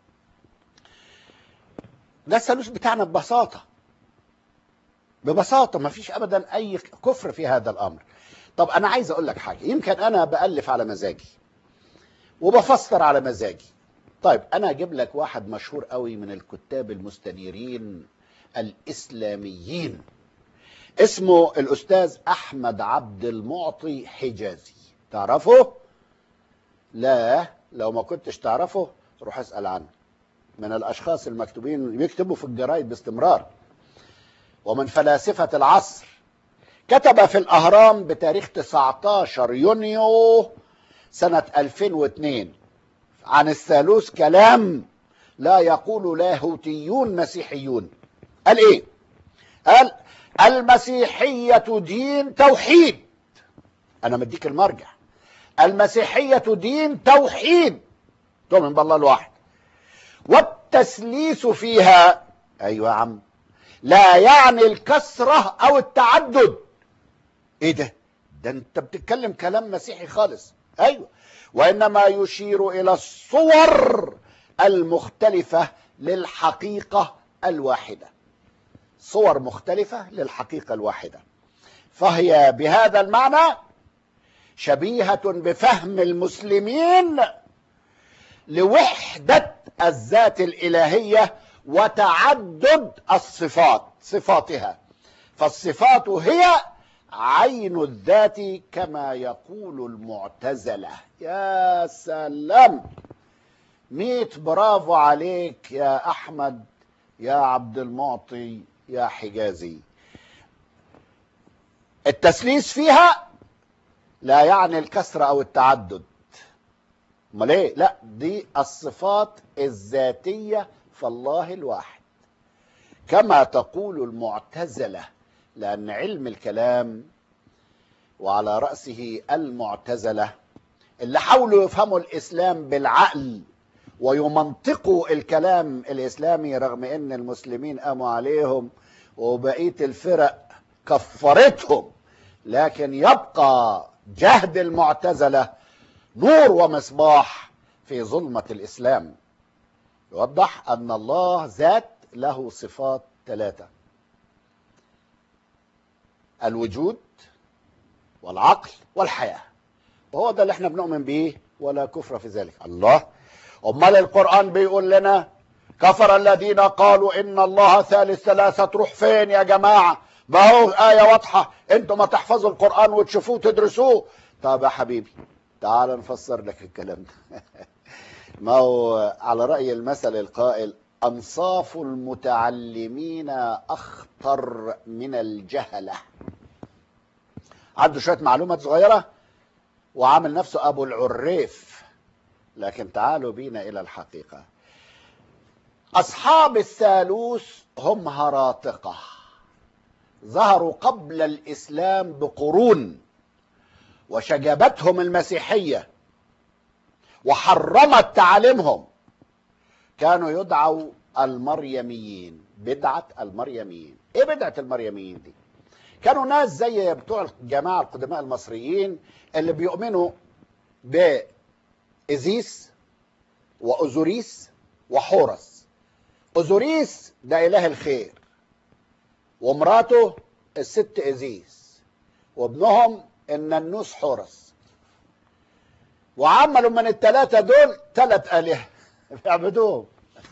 ده الثالوث بتاعنا ببساطة ببساطة ما فيش أبدا أي كفر في هذا الأمر طب أنا عايز أقول لك حاجة يمكن أنا بألف على مزاجي وبفسر على مزاجي طيب أنا أجيب لك واحد مشهور قوي من الكتاب المستنيرين الإسلاميين اسمه الأستاذ أحمد عبد المعطي حجازي تعرفه؟ لا لو ما كنتش تعرفه روح اسأل عنه من الأشخاص المكتوبين بيكتبوا في الجرايد باستمرار ومن فلاسفة العصر كتب في الأهرام بتاريخ 19 يونيو سنة 2002 عن الثالوث كلام لا يقول لاهوتيون مسيحيون قال ايه قال المسيحية دين توحيد انا مديك المرجع المسيحية دين توحيد تؤمن بالله الواحد والتثليث فيها ايوه يا عم لا يعني الكثرة او التعدد ايه ده ده انت بتتكلم كلام مسيحي خالص ايوه وانما يشير الى الصور المختلفة للحقيقة الواحدة صور مختلفة للحقيقة الواحدة فهي بهذا المعنى شبيهة بفهم المسلمين لوحدة الذات الإلهية وتعدد الصفات صفاتها فالصفات هي عين الذات كما يقول المعتزلة يا سلام ميت برافو عليك يا أحمد يا عبد المعطي يا حجازي التثليث فيها لا يعني الكسرة أو التعدد امال ايه لا دي الصفات الذاتية فالله الواحد كما تقول المعتزلة لأن علم الكلام وعلى رأسه المعتزلة اللي حاولوا يفهموا الإسلام بالعقل ويمنطقوا الكلام الإسلامي رغم أن المسلمين قاموا عليهم وبقية الفرق كفرتهم لكن يبقى جهد المعتزلة نور ومصباح في ظلمة الإسلام يوضح أن الله ذات له صفات ثلاثة الوجود والعقل والحياة وهو ده اللي احنا بنؤمن به ولا كفر في ذلك الله امال القرآن بيقول لنا كفر الذين قالوا ان الله ثالث ثلاثة تروح فين يا جماعة ما هو آية واضحة انتم ما تحفظوا القرآن وتشوفوه تدرسوه طب يا حبيبي تعال نفسر لك الكلام ده ما هو على رأي المثل القائل أنصاف المتعلمين أخطر من الجهلة عنده شوية معلومات صغيرة وعامل نفسه أبو العريف لكن تعالوا بينا إلى الحقيقة أصحاب الثالوث هم هراطقة ظهروا قبل الإسلام بقرون وشجبتهم المسيحية وحرمت تعاليمهم كانوا يدعوا المريميين بدعة المريميين ايه بدعة المريميين دي كانوا ناس زي بتوع الجماعة القدماء المصريين اللي بيؤمنوا بإزيس وأوزوريس وحورس أوزوريس ده إله الخير ومراته الست إزيس وابنهم الننوس حورس وعملوا من الثلاثة دول ثلاث آلهة بيعبدوهم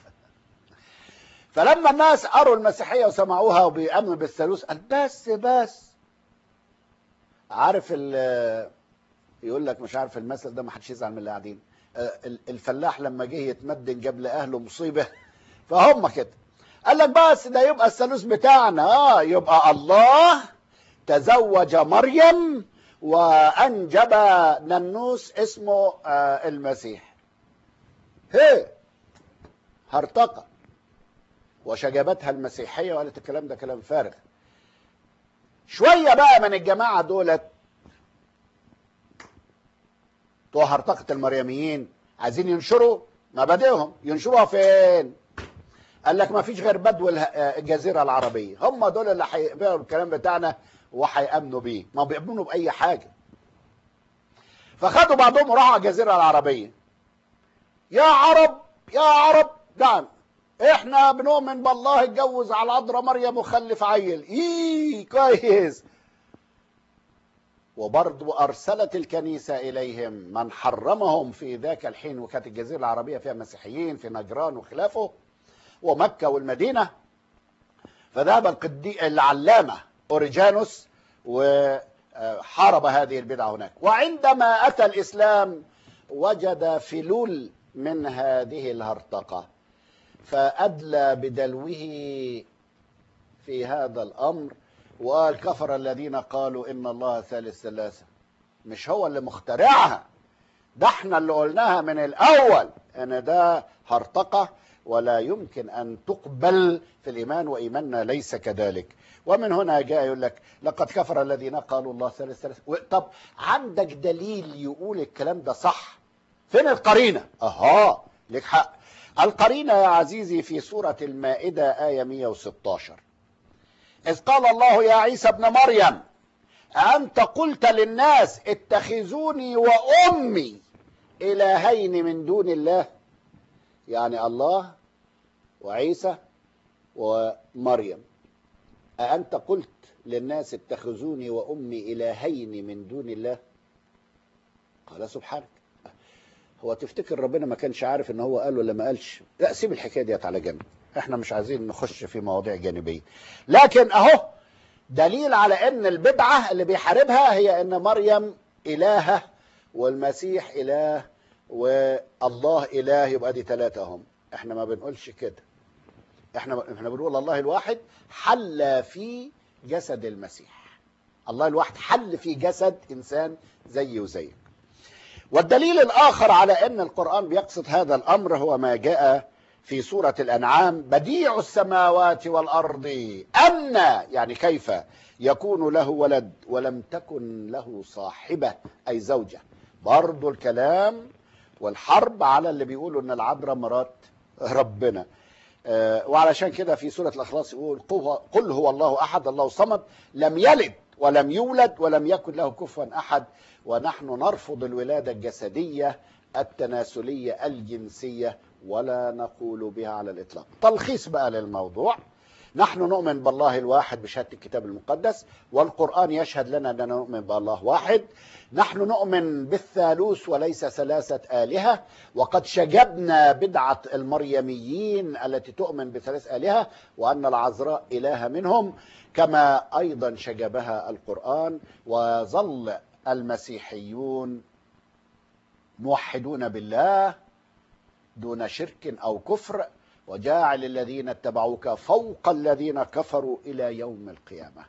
فلما الناس قروا المسيحية وسمعوها وبيأمنوا بالثالوث قال بس بس عارف ال يقول لك مش عارف المثل ده ما حدش يزعل من اللي قاعدين آه، ال- الفلاح لما جه يتمدن جاب لاهله مصيبه فهم كده قال لك بس ده يبقى الثالوث بتاعنا اه يبقى الله تزوج مريم وانجب ننوس اسمه آه المسيح هي هرطقه وشجبتها المسيحيه وقالت الكلام ده كلام فارغ شويه بقى من الجماعه دولت بتوع هرطقه المريميين عايزين ينشروا مبادئهم ينشروها فين قال لك ما فيش غير بدو اله- آه، الجزيره العربيه هم دول اللي هيقبلوا الكلام بتاعنا وهيامنوا بيه ما بيؤمنوا باي حاجه فخدوا بعضهم وراحوا على الجزيره العربيه يا عرب يا عرب نعم احنا بنؤمن بالله اتجوز على عذراء مريم وخلف عيل ايه كويس وبرضو أرسلت الكنيسة إليهم من حرمهم في ذاك الحين وكانت الجزيرة العربية فيها مسيحيين في نجران وخلافه ومكة والمدينة فذهب القدي العلامة أوريجانوس وحارب هذه البدعة هناك وعندما أتى الإسلام وجد فلول من هذه الهرطقة فأدلى بدلوه في هذا الأمر وقال كفر الذين قالوا إن الله ثالث ثلاثة مش هو اللي مخترعها ده احنا اللي قلناها من الأول إن ده هرطقة ولا يمكن أن تقبل في الإيمان وإيماننا ليس كذلك ومن هنا جاء يقول لك لقد كفر الذين قالوا الله ثالث ثلاثة و- طب عندك دليل يقول الكلام ده صح فين القرينة أها لك حق القرينة يا عزيزي في سورة المائدة آية 116 إذ قال الله يا عيسى ابن مريم أنت قلت للناس اتخذوني وأمي إلهين من دون الله يعني الله وعيسى ومريم أأنت قلت للناس اتخذوني وأمي إلهين من دون الله قال سبحانك هو تفتكر ربنا ما كانش عارف ان هو قال ولا ما قالش لا سيب الحكايه ديت على جنب احنا مش عايزين نخش في مواضيع جانبيه لكن اهو دليل على ان البدعه اللي بيحاربها هي ان مريم الهه والمسيح اله والله اله يبقى دي ثلاثه هم احنا ما بنقولش كده احنا احنا بنقول الله الواحد حل في جسد المسيح الله الواحد حل في جسد انسان زي وزيك والدليل الآخر على أن القرآن بيقصد هذا الأمر هو ما جاء في سورة الأنعام بديع السماوات والأرض أن يعني كيف يكون له ولد ولم تكن له صاحبة أي زوجة برضو الكلام والحرب على اللي بيقولوا أن العذراء مرات ربنا آه، وعلشان كده في سورة الأخلاص يقول قل- قل هو الله أحد الله الصمد لم يلد ولم يولد ولم يكن له كفوا أحد ونحن نرفض الولادة الجسدية التناسلية الجنسية ولا نقول بها على الإطلاق تلخيص بقى للموضوع نحن نؤمن بالله الواحد بشهادة الكتاب المقدس والقرآن يشهد لنا أننا نؤمن بالله واحد نحن نؤمن بالثالوث وليس ثلاثة آلهة وقد شجبنا بدعة المريميين التي تؤمن بثلاث آلهة وأن العذراء إله منهم كما أيضا شجبها القرآن وظل المسيحيون موحدون بالله دون شرك أو كفر وجاعل الذين اتبعوك فوق الذين كفروا إلى يوم القيامة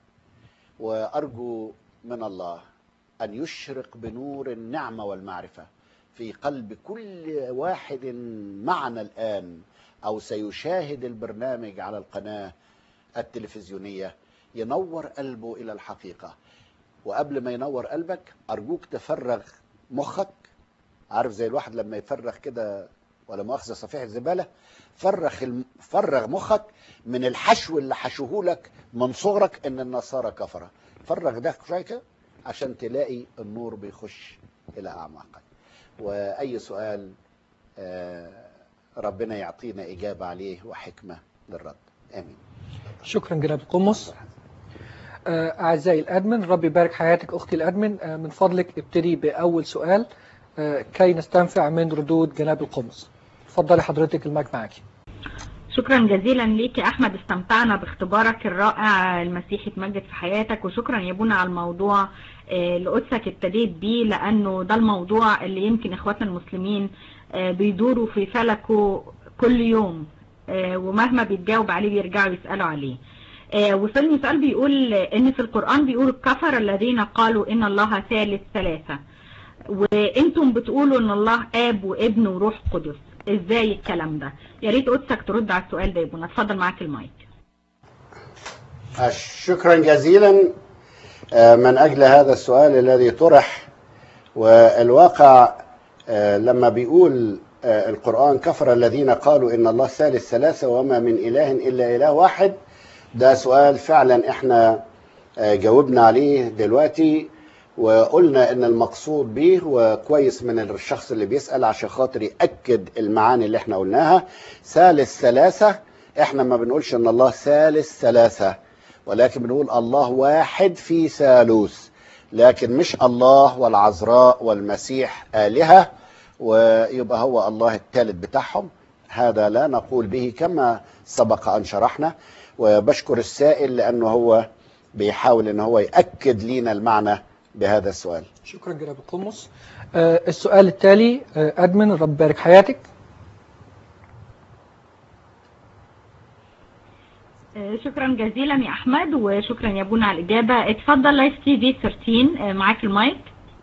وأرجو من الله أن يشرق بنور النعمة والمعرفة في قلب كل واحد معنا الآن أو سيشاهد البرنامج على القناة التلفزيونية ينور قلبه إلى الحقيقة وقبل ما ينور قلبك أرجوك تفرغ مخك عارف زي الواحد لما يفرغ كده ولا مؤاخذة صفيحة زبالة فرغ الم... فرغ مخك من الحشو اللي حشوه لك من صغرك ان النصارى كفرة فرغ ده شوية كده عشان تلاقي النور بيخش الى اعماقك واي سؤال آه، ربنا يعطينا إجابة عليه وحكمة للرد آمين شكرا جناب القمص آه، أعزائي الأدمن ربي يبارك حياتك أختي الأدمن آه، من فضلك ابتدي بأول سؤال آه، كي نستنفع من ردود جناب القمص اتفضلي حضرتك المايك معاكي شكرا جزيلا ليك يا احمد استمتعنا باختبارك الرائع المسيح يتمجد في حياتك وشكرا يا ابونا على الموضوع آه، اللي قدسك ابتديت بيه لانه ده الموضوع اللي يمكن اخواتنا المسلمين آه، بيدوروا في فلكه كل يوم آه، ومهما بيتجاوب عليه بيرجعوا يسالوا عليه آه، وصلني سؤال بيقول ان في القران بيقول الكفر الذين قالوا ان الله ثالث ثلاثه وانتم بتقولوا ان الله اب وابن وروح قدس ازاي الكلام ده يا ريت قدسك ترد على السؤال ده يا ابونا اتفضل معاك المايك شكرا جزيلا آه، من أجل هذا السؤال الذي طرح والواقع آه، لما بيقول آه، القرآن كفر الذين قالوا إن الله ثالث ثلاثة وما من إله إلا إله واحد ده سؤال فعلا احنا آه، جاوبنا عليه دلوقتي وقلنا ان المقصود به وكويس من الشخص اللي بيسأل عشان خاطر يأكد المعاني اللي احنا قلناها ثالث ثلاثة احنا ما بنقولش ان الله ثالث ثلاثة ولكن بنقول الله واحد في ثالوث لكن مش الله والعذراء والمسيح آلهة ويبقى هو الله الثالث بتاعهم هذا لا نقول به كما سبق أن شرحنا وبشكر السائل لأنه هو بيحاول أن هو يأكد لنا المعنى بهذا السؤال شكرا جناب القمص آه، السؤال التالي آه، أدمن رب يبارك حياتك آه، شكرا جزيلا يا احمد وشكرا يا ابونا على الاجابه اتفضل لايف تي في 13 آه، معاك المايك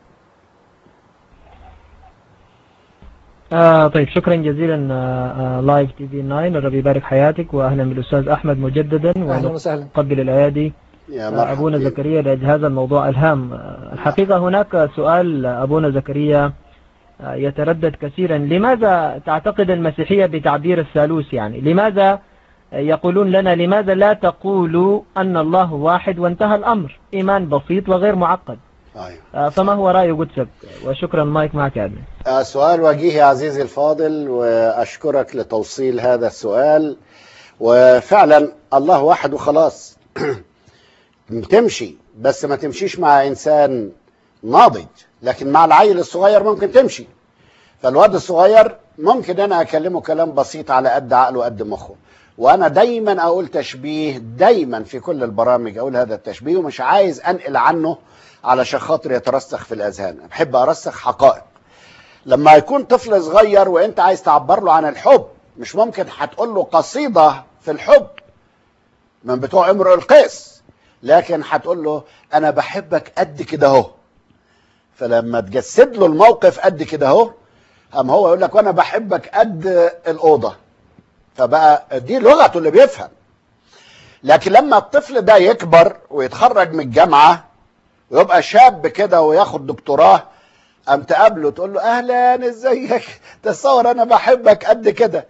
آه طيب شكرا جزيلا آه آه لايف تي في 9 ربي يبارك حياتك واهلا بالاستاذ احمد مجددا أهلا وسهلا ونقبل الايادي يا آه، مرحبا ابونا بك. زكريا لأجل هذا الموضوع الهام آه، الحقيقه هناك سؤال آه، ابونا زكريا آه، يتردد كثيرا لماذا تعتقد المسيحيه بتعبير الثالوث يعني لماذا آه، يقولون لنا لماذا لا تقولوا ان الله واحد وانتهى الامر ايمان بسيط وغير معقد أيوة. آه، فما هو راي قدسك وشكرا مايك معك يا أدمن. آه، سؤال وجيه يا عزيزي الفاضل وأشكرك لتوصيل هذا السؤال وفعلا الله واحد وخلاص تمشي بس ما تمشيش مع إنسان ناضج لكن مع العيل الصغير ممكن تمشي فالواد الصغير ممكن أنا أكلمه كلام بسيط على قد عقله وقد مخه وأنا دايما أقول تشبيه دايما في كل البرامج أقول هذا التشبيه ومش عايز أنقل عنه علشان خاطر يترسخ في الأذهان بحب أرسخ حقائق لما يكون طفل صغير وانت عايز تعبر له عن الحب مش ممكن هتقول له قصيدة في الحب من بتوع امرؤ القيس لكن هتقول له انا بحبك قد كده اهو فلما تجسد له الموقف قد كده اهو قام هو يقول لك وانا بحبك قد الاوضه فبقى دي لغته اللي بيفهم لكن لما الطفل ده يكبر ويتخرج من الجامعه ويبقى شاب كده وياخد دكتوراه قام تقابله تقول له اهلا ازيك تصور انا بحبك قد كده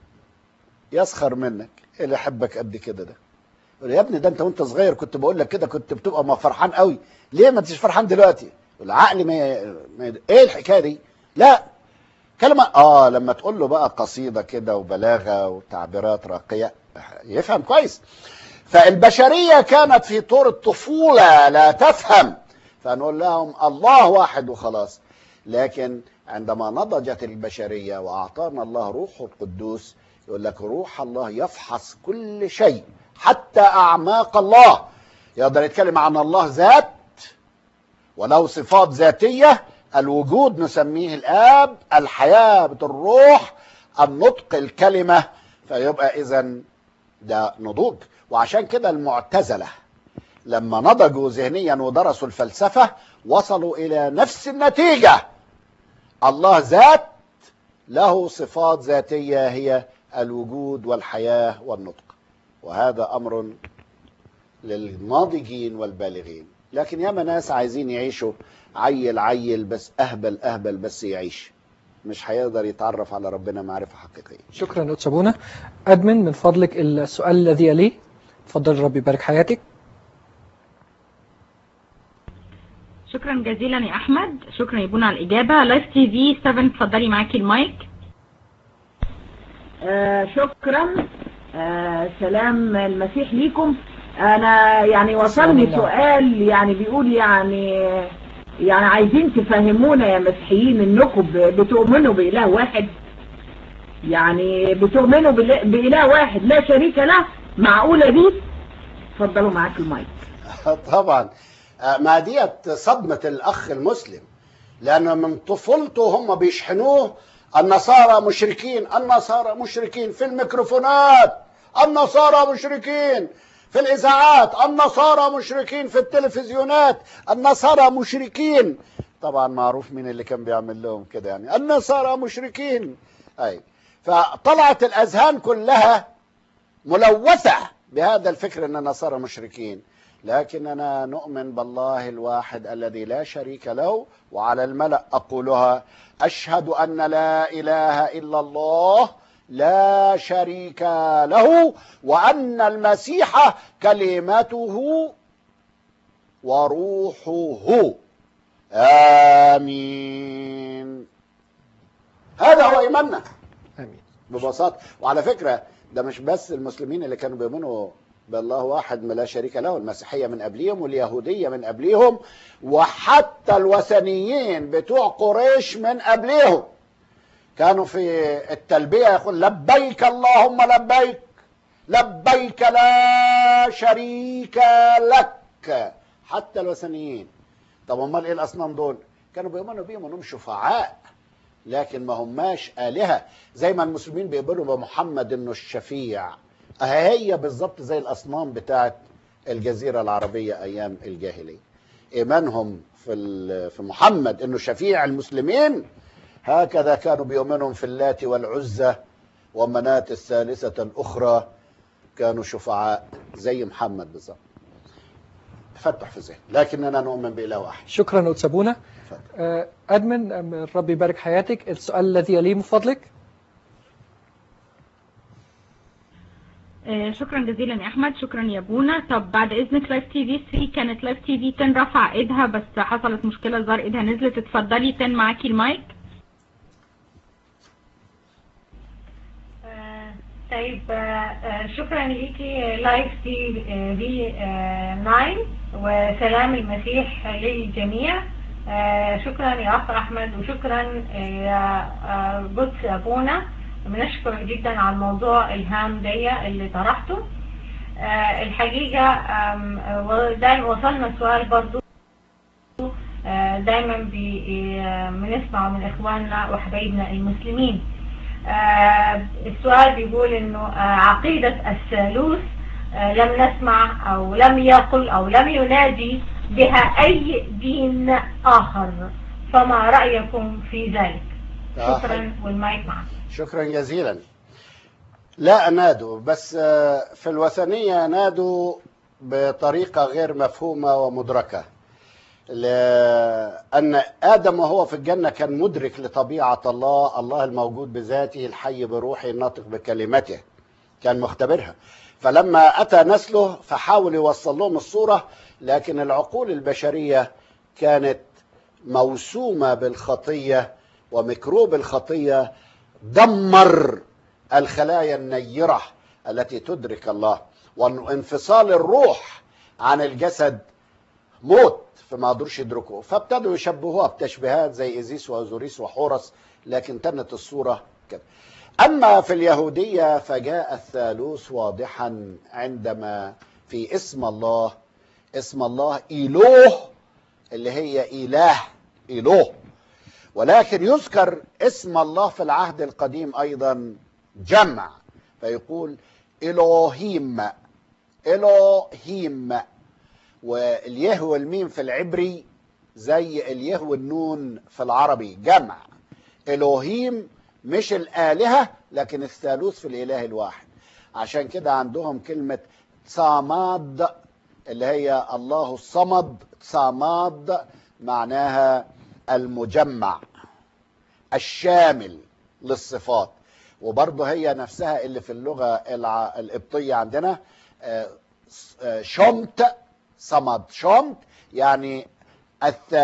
يسخر منك ايه اللي يحبك قد كده ده يقول له يا ابني ده انت وانت صغير كنت بقول لك كده كنت بتبقى ما فرحان قوي ليه ما انتش فرحان دلوقتي يقول عقلي ما, ما ايه الحكايه دي لا كلمه اه لما تقول له بقى قصيده كده وبلاغه وتعبيرات راقيه يفهم كويس فالبشريه كانت في طور الطفوله لا تفهم فنقول لهم الله واحد وخلاص لكن عندما نضجت البشرية وأعطانا الله روحه القدوس يقول لك روح الله يفحص كل شيء حتى أعماق الله يقدر يتكلم عن الله ذات وله صفات ذاتية الوجود نسميه الآب الحياة الروح النطق الكلمة فيبقى إذا ده نضوج وعشان كده المعتزلة لما نضجوا ذهنيا ودرسوا الفلسفة وصلوا إلى نفس النتيجة الله ذات له صفات ذاتية هي الوجود والحياة والنطق وهذا أمر للناضجين والبالغين لكن ياما ناس عايزين يعيشوا عيل عيل بس أهبل أهبل بس يعيش مش هيقدر يتعرف على ربنا معرفة حقيقية شكرا يا أستاذ أبونا أدمن من فضلك السؤال الذي يليه تفضل ربي يبارك حياتك شكرا جزيلا يا احمد شكرا يا ابونا على الاجابه لايف تي في 7 اتفضلي معاكي المايك آه شكرا آه سلام المسيح ليكم انا يعني وصلني سلام الله. سؤال يعني بيقول يعني يعني عايزين تفهمونا يا مسيحيين انكم ب- بتؤمنوا بإله واحد يعني بتؤمنوا بإله بإله واحد لا شريك له معقولة دي اتفضلوا معاك المايك طبعا آه، ما ديت صدمة الأخ المسلم لأن من طفولته هم بيشحنوه النصارى مشركين النصارى مشركين في الميكروفونات النصارى مشركين في الإذاعات النصارى مشركين في التلفزيونات النصارى مشركين طبعا معروف مين اللي كان بيعمل لهم كده يعني النصارى مشركين أي فطلعت الأذهان كلها ملوثة بهذا الفكر أن النصارى مشركين لكننا نؤمن بالله الواحد الذي لا شريك له وعلى الملأ أقولها أشهد أن لا إله إلا الله لا شريك له وأن المسيح كلمته وروحه آمين هذا هو إيماننا امين ببساطة وعلى فكرة ده مش بس المسلمين اللي كانوا بيؤمنوا بالله واحد ما لا شريك له المسيحية من قبليهم واليهودية من قبليهم وحتى الوثنيين بتوع قريش من قبليهم كانوا في التلبية يقول لبيك اللهم لبيك لبيك لا شريك لك حتى الوثنيين طب امال ايه الاصنام دول كانوا بيؤمنوا بيهم انهم شفعاء لكن ما هماش آلهة زي ما المسلمين بيقبلوا بمحمد انه الشفيع هي بالظبط زي الاصنام بتاعت الجزيرة العربية ايام الجاهلية ايمانهم في ال- في محمد انه شفيع المسلمين هكذا كانوا بيؤمنون في اللات والعزى ومناة الثالثة الأخرى كانوا شفعاء زي محمد بالظبط فتح في ذهن لكننا نؤمن بإله واحد شكرا أتسابونا اتفضل. آه، أدمن أم الرب يبارك حياتك السؤال الذي يليه من فضلك آه، شكرا جزيلا يا احمد شكرا يا بونا طب بعد اذنك لايف تي في 3 كانت لايف تي في 10 رفع ايدها بس حصلت مشكله ظهر ايدها نزلت اتفضلي 10 معاكي المايك آه، طيب آه، آه، شكرا ليكي لايف تي في 9 وسلام المسيح للجميع آه، شكرا يا اخ احمد وشكرا يا آه، قدس ابونا بنشكر جدا على الموضوع الهام دي اللي طرحته آه، الحقيقة آم، آه، دايما وصلنا سؤال برضو آه، دايما بي- آه، بنسمعه من اخواننا وحبايبنا المسلمين آه، السؤال بيقول انه آه، عقيدة الثالوث آه، لم نسمع او لم يقل او لم ينادي بها اي دين اخر فما رأيكم في ذلك آه، شكرا والمايك معك شكرا جزيلا لا نادوا بس آه، في الوثنية نادوا بطريقة غير مفهومة ومدركة لأن آدم وهو في الجنة كان مدرك لطبيعة الله الله الموجود بذاته الحي بروحه الناطق بكلمته كان مختبرها فلما أتى نسله فحاول يوصل لهم الصورة لكن العقول البشرية كانت موسومة بالخطية وميكروب الخطية دمر الخلايا النيرة التي تدرك الله وانفصال الروح عن الجسد موت فما قدروش يدركوه فابتدوا يشبهوها بتشبيهات زي ايزيس واوزوريس وحورس لكن تنت الصوره كده اما في اليهوديه فجاء الثالوث واضحا عندما في اسم الله اسم الله اله اللي هي اله اله ولكن يذكر اسم الله في العهد القديم ايضا جمع فيقول الوهيم الوهيم واليه والميم في العبري زي اليه والنون في العربي جمع الوهيم مش الالهه لكن الثالوث في الاله الواحد عشان كده عندهم كلمه صاماد اللي هي الله الصمد صاماد معناها المجمع الشامل للصفات وبرضه هي نفسها اللي في اللغه الع- القبطيه عندنا آه، آه، شمت صمد شمت يعني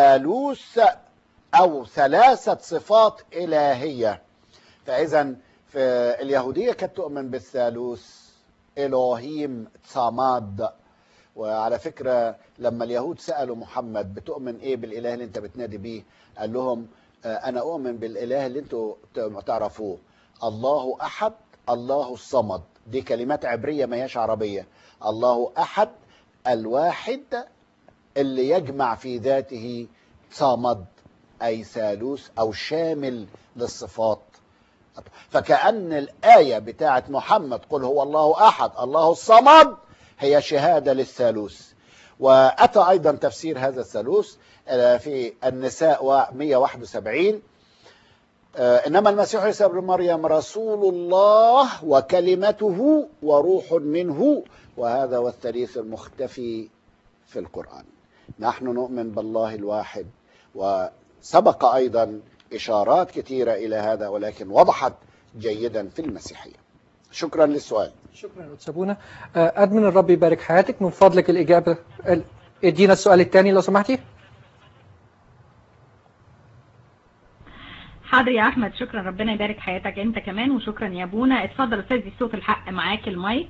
الثالوث او ثلاثه صفات الهيه فاذا في اليهودية كانت تؤمن بالثالوث إلهيم صماد وعلى فكرة لما اليهود سألوا محمد بتؤمن إيه بالإله اللي أنت بتنادي بيه قال لهم آه، أنا أؤمن بالإله اللي أنتوا ت- تعرفوه الله أحد الله الصمد دي كلمات عبرية ما هياش عربية الله أحد الواحد اللي يجمع في ذاته صمد أي ثالوث أو شامل للصفات فكأن الآية بتاعت محمد قل هو الله أحد الله الصمد هي شهادة للثالوث وأتى أيضا تفسير هذا الثالوث آه، في النساء 171 آه، إنما المسيح عيسى ابن مريم رسول الله وكلمته وروح منه وهذا هو الثالث المختفي في القرآن نحن نؤمن بالله الواحد وسبق أيضا إشارات كثيرة إلى هذا ولكن وضحت جيدا في المسيحية شكرا للسؤال شكرا يا أستاذ بونا آه، أدمن الرب يبارك حياتك من فضلك الإجابة ال- ادينا السؤال الثاني لو سمحتي حاضر يا احمد شكرا ربنا يبارك حياتك انت كمان وشكرا يا ابونا اتفضل استاذي صوت الحق معاك المايك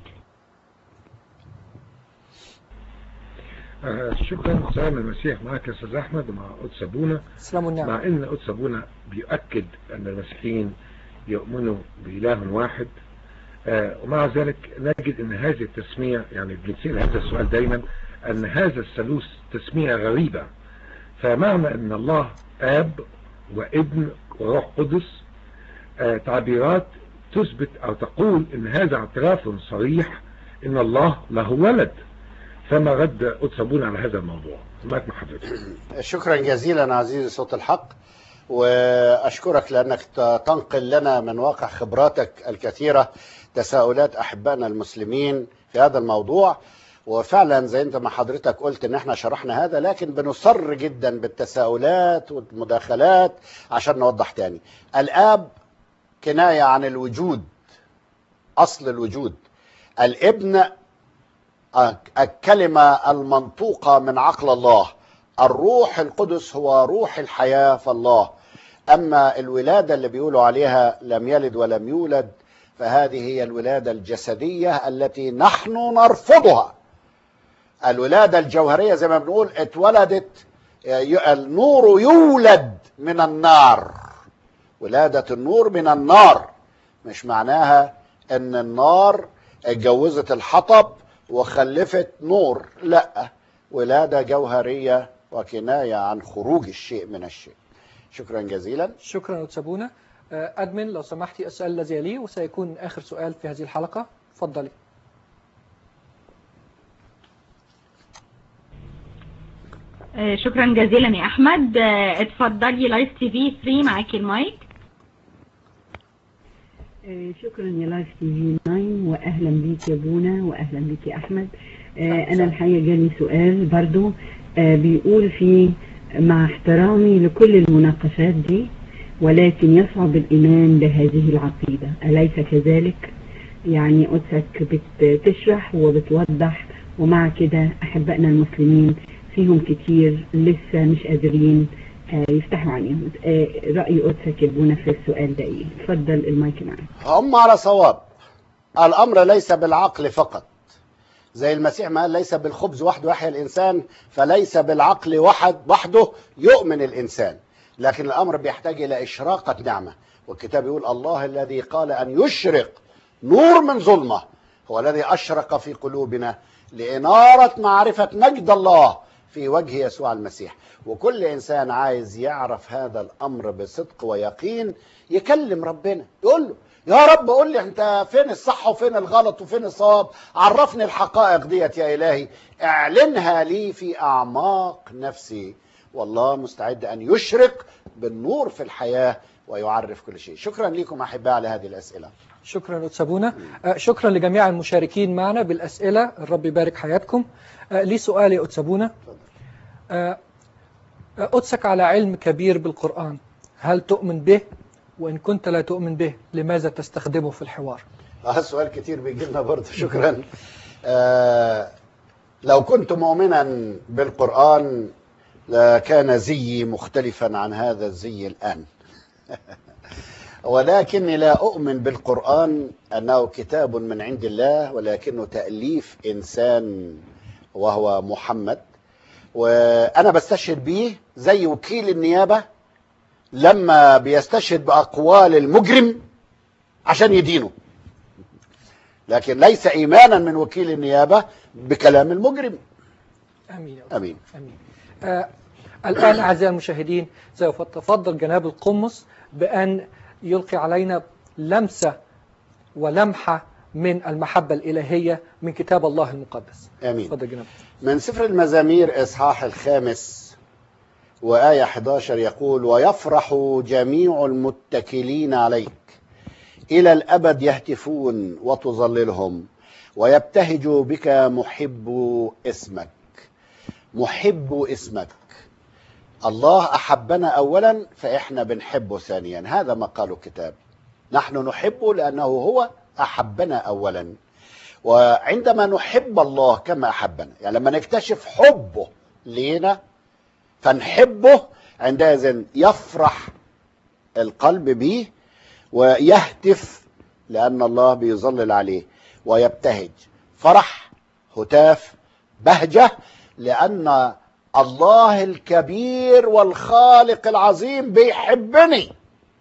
آه، شكرا سلام المسيح معك يا استاذ احمد ومع قدس ابونا السلام والنعم مع ان قدس ابونا بيؤكد ان المسيحيين يؤمنوا باله واحد آه، ومع ذلك نجد ان هذه التسميه يعني بنسال هذا السؤال دايما ان هذا الثالوث تسميه غريبه فمعنى ان الله اب وابن وروح قدس آه، تعبيرات تثبت او تقول ان هذا اعتراف صريح ان الله له ولد فما رد قدس ابونا على هذا الموضوع معك مع حضرتك شكرا جزيلا عزيزي صوت الحق واشكرك لانك ت- تنقل لنا من واقع خبراتك الكثيره تساؤلات احبائنا المسلمين في هذا الموضوع وفعلا زي انت ما حضرتك قلت ان احنا شرحنا هذا لكن بنصر جدا بالتساؤلات والمداخلات عشان نوضح تاني الاب كنايه عن الوجود اصل الوجود الابن الكلمة المنطوقة من عقل الله الروح القدس هو روح الحياة في الله أما الولادة اللي بيقولوا عليها لم يلد ولم يولد فهذه هي الولادة الجسدية التي نحن نرفضها الولادة الجوهرية زي ما بنقول اتولدت ي- النور يولد من النار ولادة النور من النار مش معناها ان النار اتجوزت الحطب وخلفت نور لا ولادة جوهرية وكناية عن خروج الشيء من الشيء شكرا جزيلا شكرا يا أستاذ بونا آه، أدمن لو سمحتي السؤال الذي يليه وسيكون آخر سؤال في هذه الحلقة تفضلي آه، شكرا جزيلا يا احمد آه، اتفضلي لايف تي في 3 معاكي المايك آه، شكرا يا لايف تي في 9 واهلا بيك يا بونا واهلا بيك يا احمد آه، انا الحقيقه جالي سؤال برضو آه، بيقول في مع احترامي لكل المناقشات دي ولكن يصعب الايمان بهذه العقيده اليس كذلك يعني قدسك بتشرح وبتوضح ومع كده احبائنا المسلمين فيهم كتير لسه مش قادرين آه، يفتحوا عينيهم آه، رأي قدسك يا بونا في السؤال ده ايه اتفضل المايك معاك هم على صواب الأمر ليس بالعقل فقط زي المسيح ما قال ليس بالخبز وحده يحيى الإنسان فليس بالعقل وحد وحده يؤمن الإنسان لكن الأمر بيحتاج إلى إشراقة نعمة والكتاب يقول الله الذي قال أن يشرق نور من ظلمة هو الذي أشرق في قلوبنا لإنارة معرفة مجد الله في وجه يسوع المسيح وكل إنسان عايز يعرف هذا الأمر بصدق ويقين يكلم ربنا يقول له يا رب قول لي انت فين الصح وفين الغلط وفين الصواب عرفني الحقائق ديت يا الهي اعلنها لي في اعماق نفسي والله مستعد ان يشرق بالنور في الحياه ويعرف كل شيء شكرا لكم احبائي على هذه الاسئله شكرا يا أستاذ بونا آه، شكرا لجميع المشاركين معنا بالأسئلة الرب يبارك حياتكم آه، لي سؤال يا أستاذ بونا آه، آه، قدسك على علم كبير بالقرآن هل تؤمن به وإن كنت لا تؤمن به لماذا تستخدمه في الحوار اه سؤال كتير بيجي لنا برضه شكرا آه لو كنت مؤمنا بالقرآن لكان زيي مختلفا عن هذا الزي الآن ولكني لا أؤمن بالقرآن أنه كتاب من عند الله ولكنه تأليف إنسان وهو محمد وأنا بستشهد به زي وكيل النيابة لما بيستشهد بأقوال المجرم عشان يدينه لكن ليس إيمانا من وكيل النيابة بكلام المجرم امين يا أستاذ. أمين امين آه الان اعزائي المشاهدين سوف تفضل جناب القمص بان يلقي علينا لمسه ولمحه من المحبه الالهيه من كتاب الله المقدس آمين تفضل جناب من سفر المزامير إصحاح الخامس وآية 11 يقول ويفرح جميع المتكلين عليك إلى الأبد يهتفون وتظللهم ويبتهج بك محب اسمك محب اسمك الله أحبنا أولا فإحنا بنحبه ثانيا هذا ما قاله الكتاب نحن نحبه لأنه هو أحبنا أولا وعندما نحب الله كما أحبنا يعني لما نكتشف حبه لينا فنحبه عندئذ يفرح القلب به ويهتف لأن الله بيظلل عليه ويبتهج فرح هتاف بهجة لأن الله الكبير والخالق العظيم بيحبني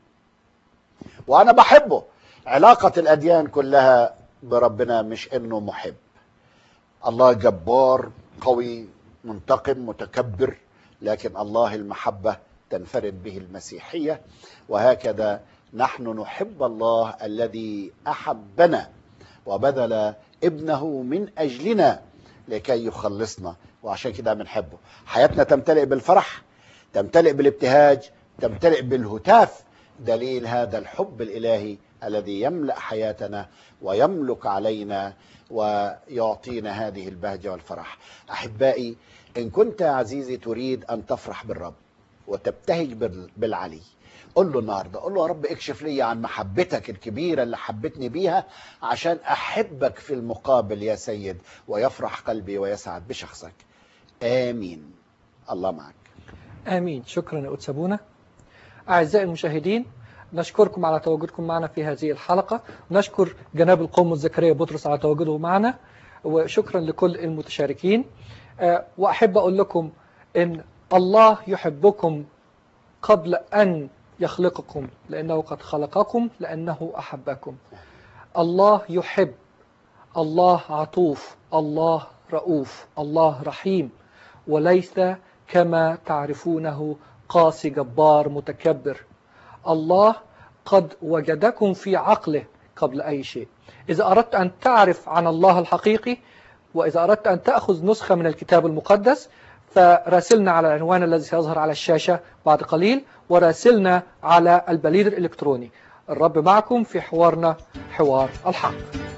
وأنا بحبه علاقة الأديان كلها بربنا مش إنه محب الله جبار قوي منتقم متكبر لكن الله المحبة تنفرد به المسيحية وهكذا نحن نحب الله الذي أحبنا وبذل ابنه من أجلنا لكي يخلصنا وعشان كده بنحبه حياتنا تمتلئ بالفرح تمتلئ بالابتهاج تمتلئ بالهتاف دليل هذا الحب الإلهي الذي يملأ حياتنا ويملك علينا ويعطينا هذه البهجة والفرح أحبائي إن كنت يا عزيزي تريد أن تفرح بالرب وتبتهج بال- بالعلي قل له النهارده قل له يا رب اكشف لي عن محبتك الكبيره اللي حبتني بيها عشان احبك في المقابل يا سيد ويفرح قلبي ويسعد بشخصك امين الله معك آمين شكرا يا قدس أبونا أعزائي المشاهدين نشكركم على تواجدكم معنا في هذه الحلقة نشكر جناب القوم زكريا بطرس على تواجده معنا وشكرا لكل المتشاركين آه، وأحب أقول لكم إن الله يحبكم قبل أن يخلقكم لأنه قد خلقكم لأنه أحبكم الله يحب الله عطوف الله رؤوف الله رحيم وليس كما تعرفونه قاسي جبار متكبر الله قد وجدكم في عقله قبل أي شيء إذا أردت أن تعرف عن الله الحقيقي وإذا أردت أن تأخذ نسخة من الكتاب المقدس فراسلنا على العنوان الذي سيظهر على الشاشة بعد قليل وراسلنا على البريد الإلكتروني الرب معكم في حوارنا حوار الحق